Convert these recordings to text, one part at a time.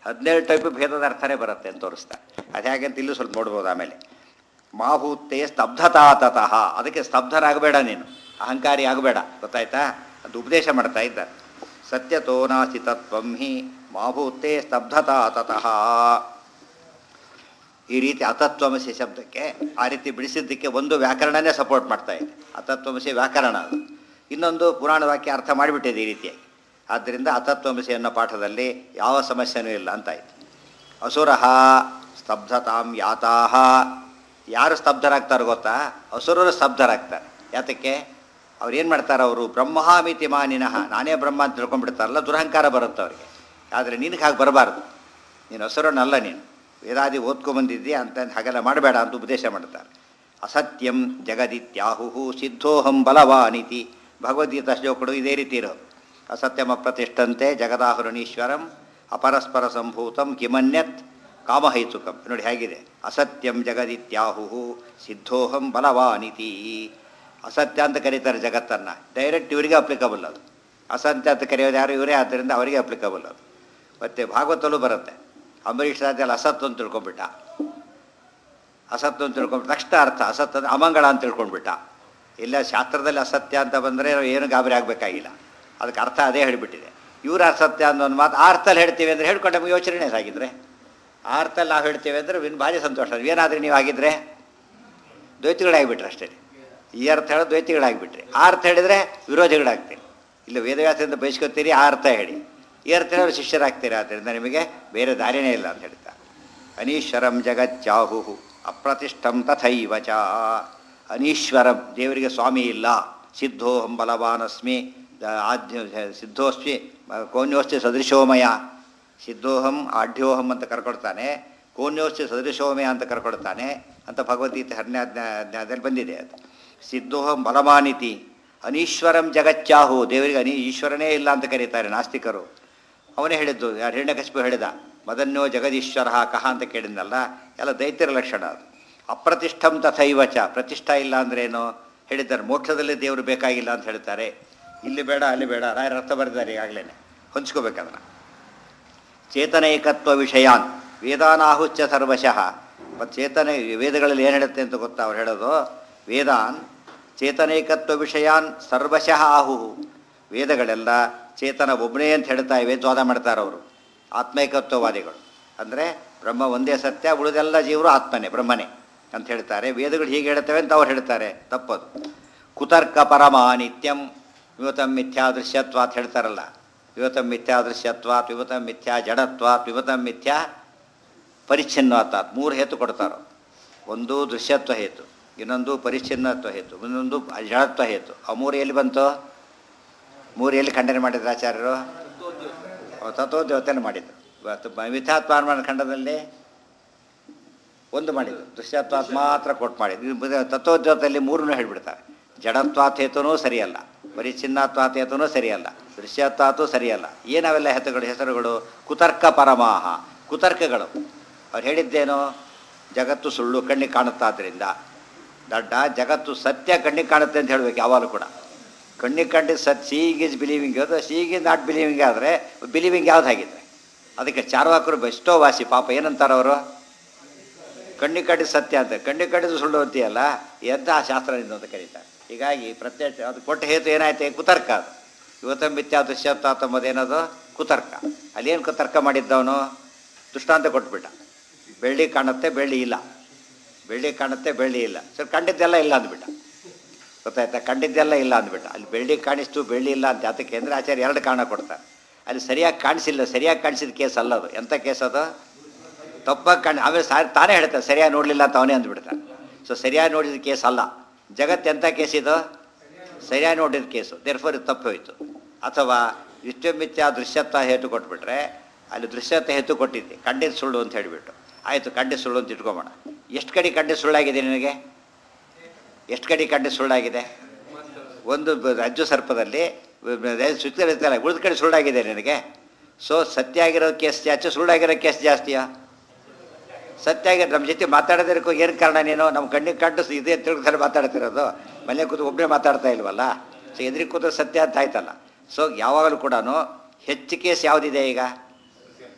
ಹದಿನೇಳು ಟೈಪ್ ಭೇದದ ಅರ್ಥನೇ ಬರುತ್ತೆ ಅಂತ ತೋರಿಸ್ತಾ ಅದು ಹೇಗೆ ಅಂತ ಇಲ್ಲೂ ಸ್ವಲ್ಪ ನೋಡ್ಬೋದು ಆಮೇಲೆ ಮಾಭೂತೆ ಸ್ತಬ್ಧತಾ ತತಃ ಅದಕ್ಕೆ ಸ್ತಬ್ಧರಾಗಬೇಡ ನೀನು ಅಹಂಕಾರಿ ಆಗಬೇಡ ಗೊತ್ತಾಯ್ತಾ ಅದು ಉಪದೇಶ ಮಾಡ್ತಾ ಇದ್ದಾರೆ ಸತ್ಯತೋ ನಾಸಿ ತತ್ವಂ ಹಿ ಮಾಭೂತೆ ಸ್ತಬ್ಧತಾ ತತಃ ಈ ರೀತಿ ಅತತ್ವಮಸಿ ಶಬ್ದಕ್ಕೆ ಆ ರೀತಿ ಬಿಡಿಸಿದ್ದಕ್ಕೆ ಒಂದು ವ್ಯಾಕರಣನೇ ಸಪೋರ್ಟ್ ಮಾಡ್ತಾ ಇದೆ ಅತತ್ವಮಸಿ ವ್ಯಾಕರಣ ಅದು ಇನ್ನೊಂದು ಪುರಾಣ ವಾಕ್ಯ ಅರ್ಥ ಮಾಡಿಬಿಟ್ಟಿದೆ ಈ ರೀತಿಯಾಗಿ ಆದ್ದರಿಂದ ಅತತ್ವಮಸಿ ಅನ್ನೋ ಪಾಠದಲ್ಲಿ ಯಾವ ಸಮಸ್ಯೆನೂ ಇಲ್ಲ ಅಂತಾಯಿತು ಅಸುರಃ ಸ್ತಬ್ಧತಾಂ ಯಾತಾಹ ಯಾರು ಸ್ತಬ್ಧರಾಗ್ತಾರೆ ಗೊತ್ತಾ ಅಸುರರು ಸ್ತಬ್ಧರಾಗ್ತಾರೆ ಯಾತಕ್ಕೆ ಅವ್ರು ಏನು ಮಾಡ್ತಾರೆ ಅವರು ಬ್ರಹ್ಮಹಾಮಿತಿ ಮಾನಿನಃ ನಾನೇ ಬ್ರಹ್ಮ ಅಂತ ತಿಳ್ಕೊಂಡ್ಬಿಡ್ತಾರಲ್ಲ ದುರಹಂಕಾರ ಬರುತ್ತೆ ಅವರಿಗೆ ಆದರೆ ನಿನಗೆ ಹಾಗೆ ಬರಬಾರ್ದು ನೀನು ಅಸುರನಲ್ಲ ನೀನು ವೇದಾದಿ ಓದ್ಕೊಂಬಂದಿದ್ದೀಯ ಅಂತ ಹಾಗೆಲ್ಲ ಮಾಡಬೇಡ ಅಂತ ಉಪದೇಶ ಮಾಡ್ತಾರೆ ಅಸತ್ಯಂ ಜಗದಿತ್ಯಾಹು ಸಿದ್ಧೋಹಂ ಬಲವಾನಿತಿ ಭಗವದ್ಗೀತಾ ಶ್ಲೋಕಗಳು ಇದೇ ರೀತಿ ಇರೋದು ಅಸತ್ಯಮ ಪ್ರತಿಷ್ಠಂತೆ ಜಗದಾಹುರಣೀಶ್ವರಂ ಅಪರಸ್ಪರ ಸಂಭೂತಂ ಕಿಮನ್ಯತ್ ಕಾಮಹೈತುಕಂ ನೋಡಿ ಹೇಗಿದೆ ಅಸತ್ಯಂ ಜಗದಿತ್ಯಾಹು ಸಿದ್ಧೋಹಂ ಬಲವಾನಿತಿ ಅಸತ್ಯ ಅಂತ ಕರೀತಾರೆ ಜಗತ್ತನ್ನು ಡೈರೆಕ್ಟ್ ಇವರಿಗೆ ಅಪ್ಲಿಕಬಲ್ ಅದು ಅಸತ್ಯ ಅಂತ ಕರೆಯೋದು ಯಾರು ಇವರೇ ಆದ್ದರಿಂದ ಅವರಿಗೆ ಅಪ್ಲಿಕಬಲ್ ಅದು ಮತ್ತು ಭಾಗವತಲ್ಲೂ ಬರುತ್ತೆ ಅಂಬರೀಷ್ ರಾಜ್ಯಲ್ಲಿ ಅಸತ್ತು ಅಂತ ತಿಳ್ಕೊಂಡ್ಬಿಟ್ಟ ಅಸತ್ತು ಅಂತ ತಿಳ್ಕೊಂಡ್ಬಿಟ್ಟು ತಕ್ಷಣ ಅರ್ಥ ಅಸತ್ ಅಂದ್ರೆ ಅಮಂಗಳ ಅಂತ ತಿಳ್ಕೊಂಡ್ಬಿಟ್ಟ ಇಲ್ಲ ಶಾಸ್ತ್ರದಲ್ಲಿ ಅಸತ್ಯ ಅಂತ ಬಂದರೆ ಏನು ಗಾಬರಿ ಆಗಬೇಕಾಗಿಲ್ಲ ಅದಕ್ಕೆ ಅರ್ಥ ಅದೇ ಹೇಳಿಬಿಟ್ಟಿದೆ ಇವ್ರು ಅಸತ್ಯ ಅನ್ನೋ ಒಂದು ಮಾತು ಆ ಅರ್ಥದಲ್ಲಿ ಹೇಳ್ತೀವಿ ಅಂದರೆ ಹೇಳ್ಕೊಂಡು ನಮಗೆ ಯೋಚನೆ ಆಗಿದ್ರೆ ಆ ಅರ್ಥದಲ್ಲಿ ನಾವು ಹೇಳ್ತೀವಿ ಅಂದರೆ ಇನ್ನು ಭಾರಿ ಸಂತೋಷ ಏನಾದರೂ ನೀವು ಆಗಿದ್ರೆ ದ್ವೈತಿಗಳಾಗಿಬಿಟ್ರೆ ಅಷ್ಟೇ ಈ ಅರ್ಥ ಹೇಳೋದು ದ್ವೈತಿಗಳಾಗಿಬಿಟ್ರಿ ಆ ಅರ್ಥ ಹೇಳಿದರೆ ವಿರೋಧಿಗಳಾಗ್ತೀರಿ ಇಲ್ಲ ವೇದವ್ಯಾಸದಿಂದ ಬಯಸ್ಕೊತೀರಿ ಆ ಅರ್ಥ ಹೇಳಿ ಈ ಅರ್ಥ ಹೇಳೋರು ಶಿಷ್ಯರಾಗ್ತೀರಿ ಆದ್ದರಿಂದ ನಿಮಗೆ ಬೇರೆ ದಾರಿನೇ ಇಲ್ಲ ಅಂತ ಹೇಳ್ತಾರೆ ಅನೀಶ್ವರಂ ಜಗಚ್ಚಾಹು ಅಪ್ರತಿಷ್ಠಂ ತಥೈವ ಚ ಅನೀಶ್ವರಂ ದೇವರಿಗೆ ಸ್ವಾಮಿ ಇಲ್ಲ ಸಿದ್ಧೋಹಂ ಬಲವಾನಸ್ಮಿ ದ- ಆದ್ಯ ಸಿದ್ಧೋಸ್ಮಿ ಕೋನ್ಯೋಸ್ತಿ ಸದೃಶೋಮಯ ಸಿದ್ಧೋಹಂ ಆಢ್ಯೋಹಂ ಅಂತ ಕರ್ಕೊಡ್ತಾನೆ ಕೋನ್ಯೋಸ್ತಿ ಸದೃಶೋಮಯ ಅಂತ ಕರ್ಕೊಡ್ತಾನೆ ಅಂತ ಭಗವದ್ಗೀತೆ ಹರನೇ ಅಧ್ಯಾಯದಲ್ಲಿ ಬಂದಿದೆ ಅದು ಸಿದ್ಧೋಹಂ ಬಲಮಾನಿತಿ ಅನೀಶ್ವರಂ ಜಗಚ್ಚಾಹು ದೇವರಿಗೆ ಅನೀ ಈಶ್ವರನೇ ಇಲ್ಲ ಅಂತ ಕರೀತಾರೆ ನಾಸ್ತಿಕರು ಅವನೇ ಹೇಳಿದ್ದು ಯಾರು ಹಿರಣ್ಯಕಶಿಪು ಹೇಳಿದ ಮದನ್ಯೋ ಜಗದೀಶ್ವರ ಕಹ ಅಂತ ಕೇಳಿದ್ನಲ್ಲ ಎಲ್ಲ ದೈತ್ಯರ ಲಕ್ಷಣ ಅದು ಅಪ್ರತಿಷ್ಠಂ ತಥೈವಚ ಪ್ರತಿಷ್ಠಾ ಇಲ್ಲ ಅಂದ್ರೇನು ಹೇಳಿದ್ದಾರೆ ಮೋಕ್ಷದಲ್ಲಿ ದೇವರು ಬೇಕಾಗಿಲ್ಲ ಅಂತ ಹೇಳ್ತಾರೆ ಇಲ್ಲಿ ಬೇಡ ಅಲ್ಲಿ ಬೇಡ ರಾಯರ ಅರ್ಥ ಬರೆದಿದ್ದಾರೆ ಈಗಾಗಲೇ ಹೊಂಚ್ಕೋಬೇಕದನ್ನ ಚೇತನೈಕತ್ವ ವಿಷಯಾನ್ ವೇದಾನಾಹುಚ್ಚ ಸರ್ವಶಃ ಮತ್ತು ಚೇತನ ವೇದಗಳಲ್ಲಿ ಏನು ಹೇಳುತ್ತೆ ಅಂತ ಗೊತ್ತಾ ಅವ್ರು ಹೇಳೋದು ವೇದಾನ್ ಚೇತನೈಕತ್ವ ವಿಷಯಾನ್ ಸರ್ವಶಃ ಆಹುಹು ವೇದಗಳೆಲ್ಲ ಚೇತನ ಒಬ್ಬನೇ ಅಂತ ಹೇಳ್ತಾ ಇವೆ ಅಂತ ವಾದ ಮಾಡ್ತಾರೆ ಅವರು ಆತ್ಮೈಕತ್ವವಾದಿಗಳು ಅಂದರೆ ಬ್ರಹ್ಮ ಒಂದೇ ಸತ್ಯ ಉಳಿದೆಲ್ಲ ಜೀವರು ಆತ್ಮನೇ ಬ್ರಹ್ಮನೇ ಅಂತ ಹೇಳ್ತಾರೆ ವೇದಗಳು ಹೀಗೆ ಹೇಳ್ತವೆ ಅಂತ ಅವ್ರು ಹೇಳ್ತಾರೆ ತಪ್ಪದು ಕುತರ್ಕ ಪರಮಾನಿತ್ಯಂ ವಿವತಂ ಮಿಥ್ಯಾ ದೃಶ್ಯತ್ವಾತ್ ಹೇಳ್ತಾರಲ್ಲ ವಿವತಂ ಮಿಥ್ಯಾ ದೃಶ್ಯತ್ವಾತ್ ವಿವತಂ ಮಿಥ್ಯಾ ಜಡತ್ವಾತ್ ವಿವತಂ ಮಿಥ್ಯಾ ಪರಿಚ್ಛಿನ್ನವಾತಾತ್ ಮೂರು ಹೇತು ಕೊಡ್ತಾರೋ ಒಂದು ದೃಶ್ಯತ್ವ ಹೇತು ಇನ್ನೊಂದು ಪರಿಚ್ಛಿನ್ನತ್ವ ಹೇತು ಇನ್ನೊಂದು ಜಡತ್ವ ಹೇತು ಆ ಮೂರು ಎಲ್ಲಿ ಬಂತು ಮೂರು ಎಲ್ಲಿ ಖಂಡನೆ ಮಾಡಿದ್ರು ಆಚಾರ್ಯರು ತತ್ವೋದ್ಯೋತನೆ ಮಾಡಿದ್ರು ಇವತ್ತು ಮಿಥ್ಯಾತ್ಮಾನ ಖಂಡದಲ್ಲಿ ಒಂದು ಮಾಡಿದ್ದು ದೃಶ್ಯತ್ವಾತ್ ಮಾತ್ರ ಕೊಟ್ಟು ಮಾಡಿದ್ದು ತತ್ವೋದ್ಯೋತದಲ್ಲಿ ಮೂರನ್ನು ಹೇಳಿಬಿಡ್ತಾರೆ ಜಡತ್ವಾತ್ ಹೇತುನೂ ಸರಿಯಲ್ಲ ಪರಿಚ್ಛಿನ್ನತ್ವಾತ್ ಹೇತುನೂ ಸರಿಯಲ್ಲ ದೃಶ್ಯತ್ವಾತು ಸರಿಯಲ್ಲ ಏನವೆಲ್ಲ ಹೆಸರುಗಳು ಹೆಸರುಗಳು ಕುತರ್ಕ ಪರಮಾಹ ಕುತರ್ಕಗಳು ಅವ್ರು ಹೇಳಿದ್ದೇನು ಜಗತ್ತು ಸುಳ್ಳು ಕಣ್ಣಿಗೆ ಕಾಣುತ್ತಾದ್ರಿಂದ ದಡ್ಡ ಜಗತ್ತು ಸತ್ಯ ಕಣ್ಣಿಗೆ ಕಾಣುತ್ತೆ ಅಂತ ಹೇಳಬೇಕು ಯಾವಾಗಲೂ ಕೂಡ ಕಣ್ಣಿಗೆ ಕಂಡಿದ್ದು ಸತ್ ಸೀಗ್ ಈಸ್ ಬಿಲೀವಿಂಗ್ ಅದು ಸೀಗ್ ಈಸ್ ನಾಟ್ ಬಿಲೀವಿಂಗ್ ಆದರೆ ಬಿಲೀವಿಂಗ್ ಯಾವ್ದು ಹಾಗಿದ್ರೆ ಅದಕ್ಕೆ ಚಾರ್ವಾಕರು ಎಷ್ಟೋ ವಾಸಿ ಪಾಪ ಏನಂತಾರೆ ಅವರು ಕಣ್ಣಿಗೆ ಕಂಡಿದ್ದು ಸತ್ಯ ಅಂತ ಕಣ್ಣಿಗೆ ಕಂಡಿದ್ದು ಸುಳ್ಳು ಅಂತೀಯಲ್ಲ ಎಂಥ ಶಾಸ್ತ್ರದಿಂದ ಅಂತ ಕರೀತಾರೆ ಹೀಗಾಗಿ ಪ್ರತ್ಯಕ್ಷ ಅದು ಕೊಟ್ಟ ಹೇತು ಏನಾಯ್ತು ಕುತರ್ಕ ಅದು ಇವತ್ತ ಮಿಥ್ಯಾ ದುಶ್ಯತ್ವ ಏನದು ಕುತರ್ಕ ಅಲ್ಲೇನು ಕುತರ್ಕ ಮಾಡಿದ್ದವನು ದೃಷ್ಟಾಂತ ಕೊಟ್ಬಿಟ್ಟ ಬೆಳ್ಳಿ ಕಾಣುತ್ತೆ ಬೆಳ್ಳಿ ಇಲ್ಲ ಬೆಳ್ಳಿ ಕಾಣುತ್ತೆ ಬೆಳ್ಳಿ ಇಲ್ಲ ಸರ್ ಕಂಡಿದ್ದೆಲ್ಲ ಇಲ್ಲ ಅಂದ್ಬಿಟ್ಟ ಗೊತ್ತಾಯ್ತಾ ಕಂಡಿದ್ದೆಲ್ಲ ಇಲ್ಲ ಅಂದ್ಬಿಟ್ಟ ಅಲ್ಲಿ ಬೆಳ್ಳಿ ಕಾಣಿಸ್ತು ಬೆಳ್ಳಿ ಇಲ್ಲ ಅಂತ ಯಾತಕ್ಕೆ ಅಂದರೆ ಆಚಾರ್ಯ ಎರಡು ಕಾರಣ ಕೊಡ್ತಾರೆ ಅಲ್ಲಿ ಸರಿಯಾಗಿ ಕಾಣಿಸಿಲ್ಲ ಸರಿಯಾಗಿ ಕಾಣಿಸಿದ ಕೇಸ್ ಅಲ್ಲ ಅದು ಎಂಥ ಕೇಸ್ ಅದು ತಪ್ಪಾಗಿ ಕಾಣಿ ಆಮೇಲೆ ಸಾ ತಾನೇ ಹೇಳ್ತಾನೆ ಸರಿಯಾಗಿ ನೋಡಲಿಲ್ಲ ಅಂತ ಅವನೇ ಅಂದ್ಬಿಡ್ತಾನೆ ಸೊ ಸರಿಯಾಗಿ ನೋಡಿದ ಕೇಸ್ ಅಲ್ಲ ಜಗತ್ತು ಎಂಥ ಕೇಸ್ ಇದು ಸರಿಯಾಗಿ ನೋಡಿದ ಕೇಸು ದೇರ್ಫೋರ್ ಇದು ತಪ್ಪು ಹೋಯಿತು ಅಥವಾ ವಿಶ್ವಮಿಥ್ಯಾ ದೃಶ್ಯತ್ವ ಹೇತು ಕೊಟ್ಬಿಟ್ರೆ ಅಲ್ಲಿ ದೃಶ್ಯತ್ವ ಹೇತು ಕೊಟ್ಟಿದ್ದೆ ಕಂಡಿದ್ದು ಸುಳ್ಳು ಅಂತ ಹೇಳಿಬಿಟ್ಟು ಆಯಿತು ಕಂಡಿದ್ದು ಸುಳ್ಳು ಅಂತ ಇಟ್ಕೊಂಬೋಣ ಎಷ್ಟು ಕಡೆ ಕಂಡಿದ್ದು ಸುಳ್ಳಾಗಿದೆ ನಿನಗೆ ಎಷ್ಟು ಕಡೆ ಕಂಡಿದ್ದು ಸುಳ್ಳಾಗಿದೆ ಒಂದು ಬ- ರಜ್ಜು ಸರ್ಪದಲ್ಲಿ ಸುತ್ತಲಿರ್ತಲ್ಲ ಉಳಿದ ಕಡೆ ಸುಳ್ಳಾಗಿದೆ ನಿನಗೆ ಸೊ ಸತ್ಯ ಆಗಿರೋ ಕೇಸ್ ಜಾಸ್ತಿ ಸುಳ್ಳಾಗಿರೋ ಕೇಸ್ ಜಾಸ್ತಿಯಾ ಸತ್ಯ ಆಗಿ ನಮ್ಮ ಜೊತೆ ಮಾತಾಡೋದಕ್ಕೂ ಏನು ಕಾರಣ ನೀನು ನಮ್ಮ ಕಣ್ಣಿಗೆ ಕಂಡು ಇದೇ ತಿರುಗ್ತಾರೆ ಮಾತಾಡ್ತಿರೋದು ಮನೆ ಕೂತು ಒಬ್ಬನೇ ಮಾತಾಡ್ತಾ ಇಲ್ವಲ್ಲ ಸೊ ಎದುರಿಗೆ ಕೂತು ಸತ್ಯ ಅಂತ ಆಯ್ತಲ್ಲ ಸೊ ಯಾವಾಗಲೂ ಕೂಡ ಹೆಚ್ಚು ಕೇಸ್ ಯಾವುದಿದೆ ಈಗ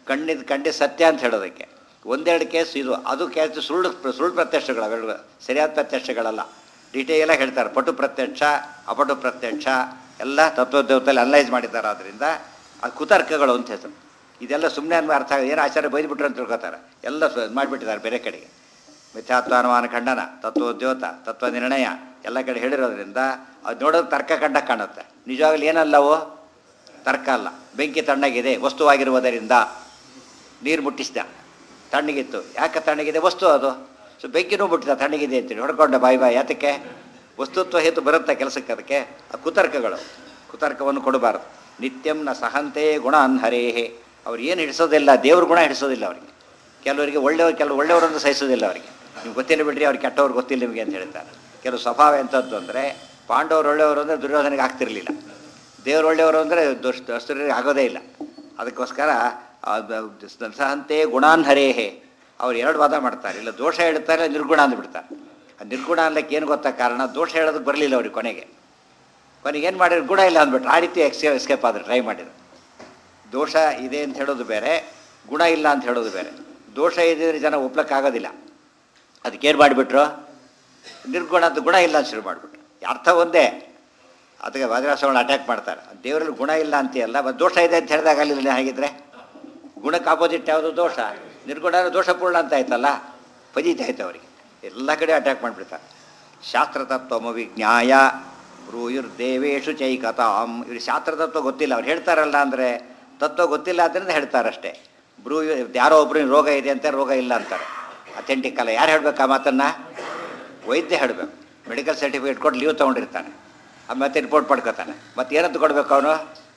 ಕಣ್ಣಿದ ಕಂಡಿ ಸತ್ಯ ಅಂತ ಹೇಳೋದಕ್ಕೆ ಒಂದೆರಡು ಕೇಸ್ ಇದು ಅದು ಕೇಸ್ ಸುಳ್ಳು ಸುಳ್ಳು ಪ್ರತ್ಯಕ್ಷಗಳು ಅವೆರಡು ಸರಿಯಾದ ಪ್ರತ್ಯಕ್ಷಗಳಲ್ಲ ಡೀಟೇಲಾಗಿ ಹೇಳ್ತಾರೆ ಪಟು ಪ್ರತ್ಯಕ್ಷ ಅಪಟು ಪ್ರತ್ಯಕ್ಷ ಎಲ್ಲ ತತ್ವೋದ್ಯೋಗದಲ್ಲಿ ಅನಲೈಸ್ ಮಾಡಿದ್ದಾರೆ ಆದ್ದರಿಂದ ಅದು ಕುತರ್ಕಗಳು ಅಂತ ಹೆಸರು ಇದೆಲ್ಲ ಸುಮ್ಮನೆ ಅನ್ವ ಅರ್ಥ ಆಗ- ಏನು ಆಚಾರ್ಯ ಬೈದ್ಬಿಟ್ರು ಅಂತ ತಿಳ್ಕೊತಾರೆ ಎಲ್ಲ ಸು- ಮಾಡಿಬಿಟ್ಟಿದ್ದಾರೆ ಬೇರೆ ಕಡೆಗೆ ಮಿಥ್ಯಾತ್ವಾನುಮಾನ ಖಂಡನ ತತ್ವೋದ್ಯೋತ ತತ್ವ ನಿರ್ಣಯ ಎಲ್ಲ ಕಡೆ ಹೇಳಿರೋದ್ರಿಂದ ಅದು ನೋಡೋದು ತರ್ಕ ಕಂಡ ಕಾಣುತ್ತೆ ನಿಜವಾಗ್ಲೂ ಏನಲ್ಲವು ತರ್ಕ ಅಲ್ಲ ಬೆಂಕಿ ತಣ್ಣಗಿದೆ ವಸ್ತುವಾಗಿರುವುದರಿಂದ ನೀರು ಮುಟ್ಟಿಸಿದ ತಣ್ಣಗಿತ್ತು ಯಾಕೆ ತಣ್ಣಗಿದೆ ವಸ್ತು ಅದು ಸೊ ಬೆಂಕಿನೂ ಮುಟ್ಟಿದ ತಣ್ಣಗಿದೆ ಅಂತೇಳಿ ಹೊಡ್ಕೊಂಡ ಬಾಯಿ ಬಾಯಿ ಯಾತಕ್ಕೆ ವಸ್ತುತ್ವ ಹೇತು ಬರುತ್ತೆ ಕೆಲಸಕ್ಕೆ ಅದಕ್ಕೆ ಆ ಕುತರ್ಕಗಳು ಕುತರ್ಕವನ್ನು ಕೊಡಬಾರದು ನಿತ್ಯಂ ನ ಸಹಂತೆ ಗುಣ ಹರೇಹೆ ಅವ್ರು ಏನು ಹಿಡಿಸೋದಿಲ್ಲ ದೇವ್ರ ಗುಣ ಹಿಡಿಸೋದಿಲ್ಲ ಅವರಿಗೆ ಕೆಲವರಿಗೆ ಒಳ್ಳೆಯವ್ರು ಕೆಲವು ಒಳ್ಳೆಯವರನ್ನು ಸಹಿಸೋದಿಲ್ಲ ಅವರಿಗೆ ನಿಮ್ಗೆ ಗೊತ್ತಿಲ್ಲ ಬಿಡ್ರಿ ಅವ್ರಿಗೆ ಕೆಟ್ಟವ್ರು ಗೊತ್ತಿಲ್ಲ ನಿಮಗೆ ಅಂತ ಹೇಳ್ತಾರೆ ಕೆಲವು ಸ್ವಭಾವ ಎಂಥದ್ದು ಅಂದರೆ ಪಾಂಡವರು ಒಳ್ಳೆಯವರು ಅಂದರೆ ದುರ್ಯೋಧನಿಗೆ ಆಗ್ತಿರಲಿಲ್ಲ ದೇವ್ರು ಒಳ್ಳೆಯವರು ಅಂದರೆ ದುಷ್ಟ ದಸ್ತರಿಗೆ ಆಗೋದೇ ಇಲ್ಲ ಅದಕ್ಕೋಸ್ಕರ ಆ ದ- ಸಹಂತೆ ಗುಣಾನ್ ಹರೇಹೆ ಅವ್ರು ಎರಡು ವಾದ ಮಾಡ್ತಾರೆ ಇಲ್ಲ ದೋಷ ಹೇಳ್ತಾರೆ ನಿರ್ಗುಣ ಅಂದ್ಬಿಡ್ತಾರೆ ಆ ನಿರ್ಗುಣ ಅನ್ಲಿಕ್ಕೆ ಏನು ಗೊತ್ತಾ ಕಾರಣ ದೋಷ ಹೇಳೋದಕ್ಕೆ ಬರಲಿಲ್ಲ ಅವ್ರಿಗೆ ಕೊನೆಗೆ ಕೊನೆಗೆ ಏನು ಮಾಡಿದ್ರು ಗುಣ ಇಲ್ಲ ಅಂದ್ಬಿಟ್ರು ಆ ರೀತಿ ಎಕ್ಸ್ಕೇ ಎಸ್ಕೇಪ್ ಆದ್ರೆ ಟ್ರೈ ಮಾಡಿದ್ರು ದೋಷ ಇದೆ ಅಂತ ಹೇಳೋದು ಬೇರೆ ಗುಣ ಇಲ್ಲ ಅಂತ ಹೇಳೋದು ಬೇರೆ ದೋಷ ಇದ್ದರೆ ಜನ ಒಪ್ಲಕ್ಕಾಗೋದಿಲ್ಲ ಅದಕ್ಕೇನು ಮಾಡಿಬಿಟ್ರು ನಿರ್ಗುಣ ಅಂತ ಗುಣ ಇಲ್ಲ ಅಂತ ಶುರು ಮಾಡಿಬಿಟ್ರು ಅರ್ಥ ಒಂದೇ ಅದಕ್ಕೆ ವಜ್ರಾಸವನ್ನು ಅಟ್ಯಾಕ್ ಮಾಡ್ತಾರೆ ದೇವರಲ್ಲಿ ಗುಣ ಇಲ್ಲ ಅಂತೀಯಲ್ಲ ಮತ್ತು ದೋಷ ಇದೆ ಅಂತ ಹೇಳಿದಾಗ ಅಲ್ಲಿ ಹಾಗಿದ್ರೆ ಗುಣಕ್ಕೆ ಆಪೋಸಿಟ್ ಯಾವುದು ದೋಷ ನಿರ್ಗುಣ ದೋಷಪೂರ್ಣ ಅಂತ ಆಯ್ತಲ್ಲ ಫಜೀತ್ ಆಯ್ತು ಅವರಿಗೆ ಎಲ್ಲ ಕಡೆ ಅಟ್ಯಾಕ್ ಮಾಡಿಬಿಡ್ತಾರೆ ಶಾಸ್ತ್ರತತ್ವಮ ವಿಜ್ಞಾಯ ಬ್ರೂಯುರ್ದೇವೇಶು ಚೈಕತಾಂ ಇವ್ರು ಶಾಸ್ತ್ರತತ್ವ ಗೊತ್ತಿಲ್ಲ ಅವ್ರು ಹೇಳ್ತಾರಲ್ಲ ಅಂದರೆ ತತ್ವ ಗೊತ್ತಿಲ್ಲ ಆದ್ದರಿಂದ ಹೇಳ್ತಾರಷ್ಟೇ ಬ್ರೂ ಯಾರೋ ಒಬ್ರು ರೋಗ ಇದೆ ಅಂತ ರೋಗ ಇಲ್ಲ ಅಂತಾರೆ ಅಥೆಂಟಿಕ್ ಅಲ್ಲ ಯಾರು ಹೇಳ್ಬೇಕು ಆ ಮಾತನ್ನು ವೈದ್ಯ ಹೇಳಬೇಕು ಮೆಡಿಕಲ್ ಸರ್ಟಿಫಿಕೇಟ್ ಕೊಟ್ಟು ಲೀವ್ ತೊಗೊಂಡಿರ್ತಾನೆ ಆ ಮತ್ತೆ ರಿಪೋರ್ಟ್ ಪಡ್ಕೋತಾನೆ ಮತ್ತೆ ಏನಂತ ಕೊಡಬೇಕು ಅವನು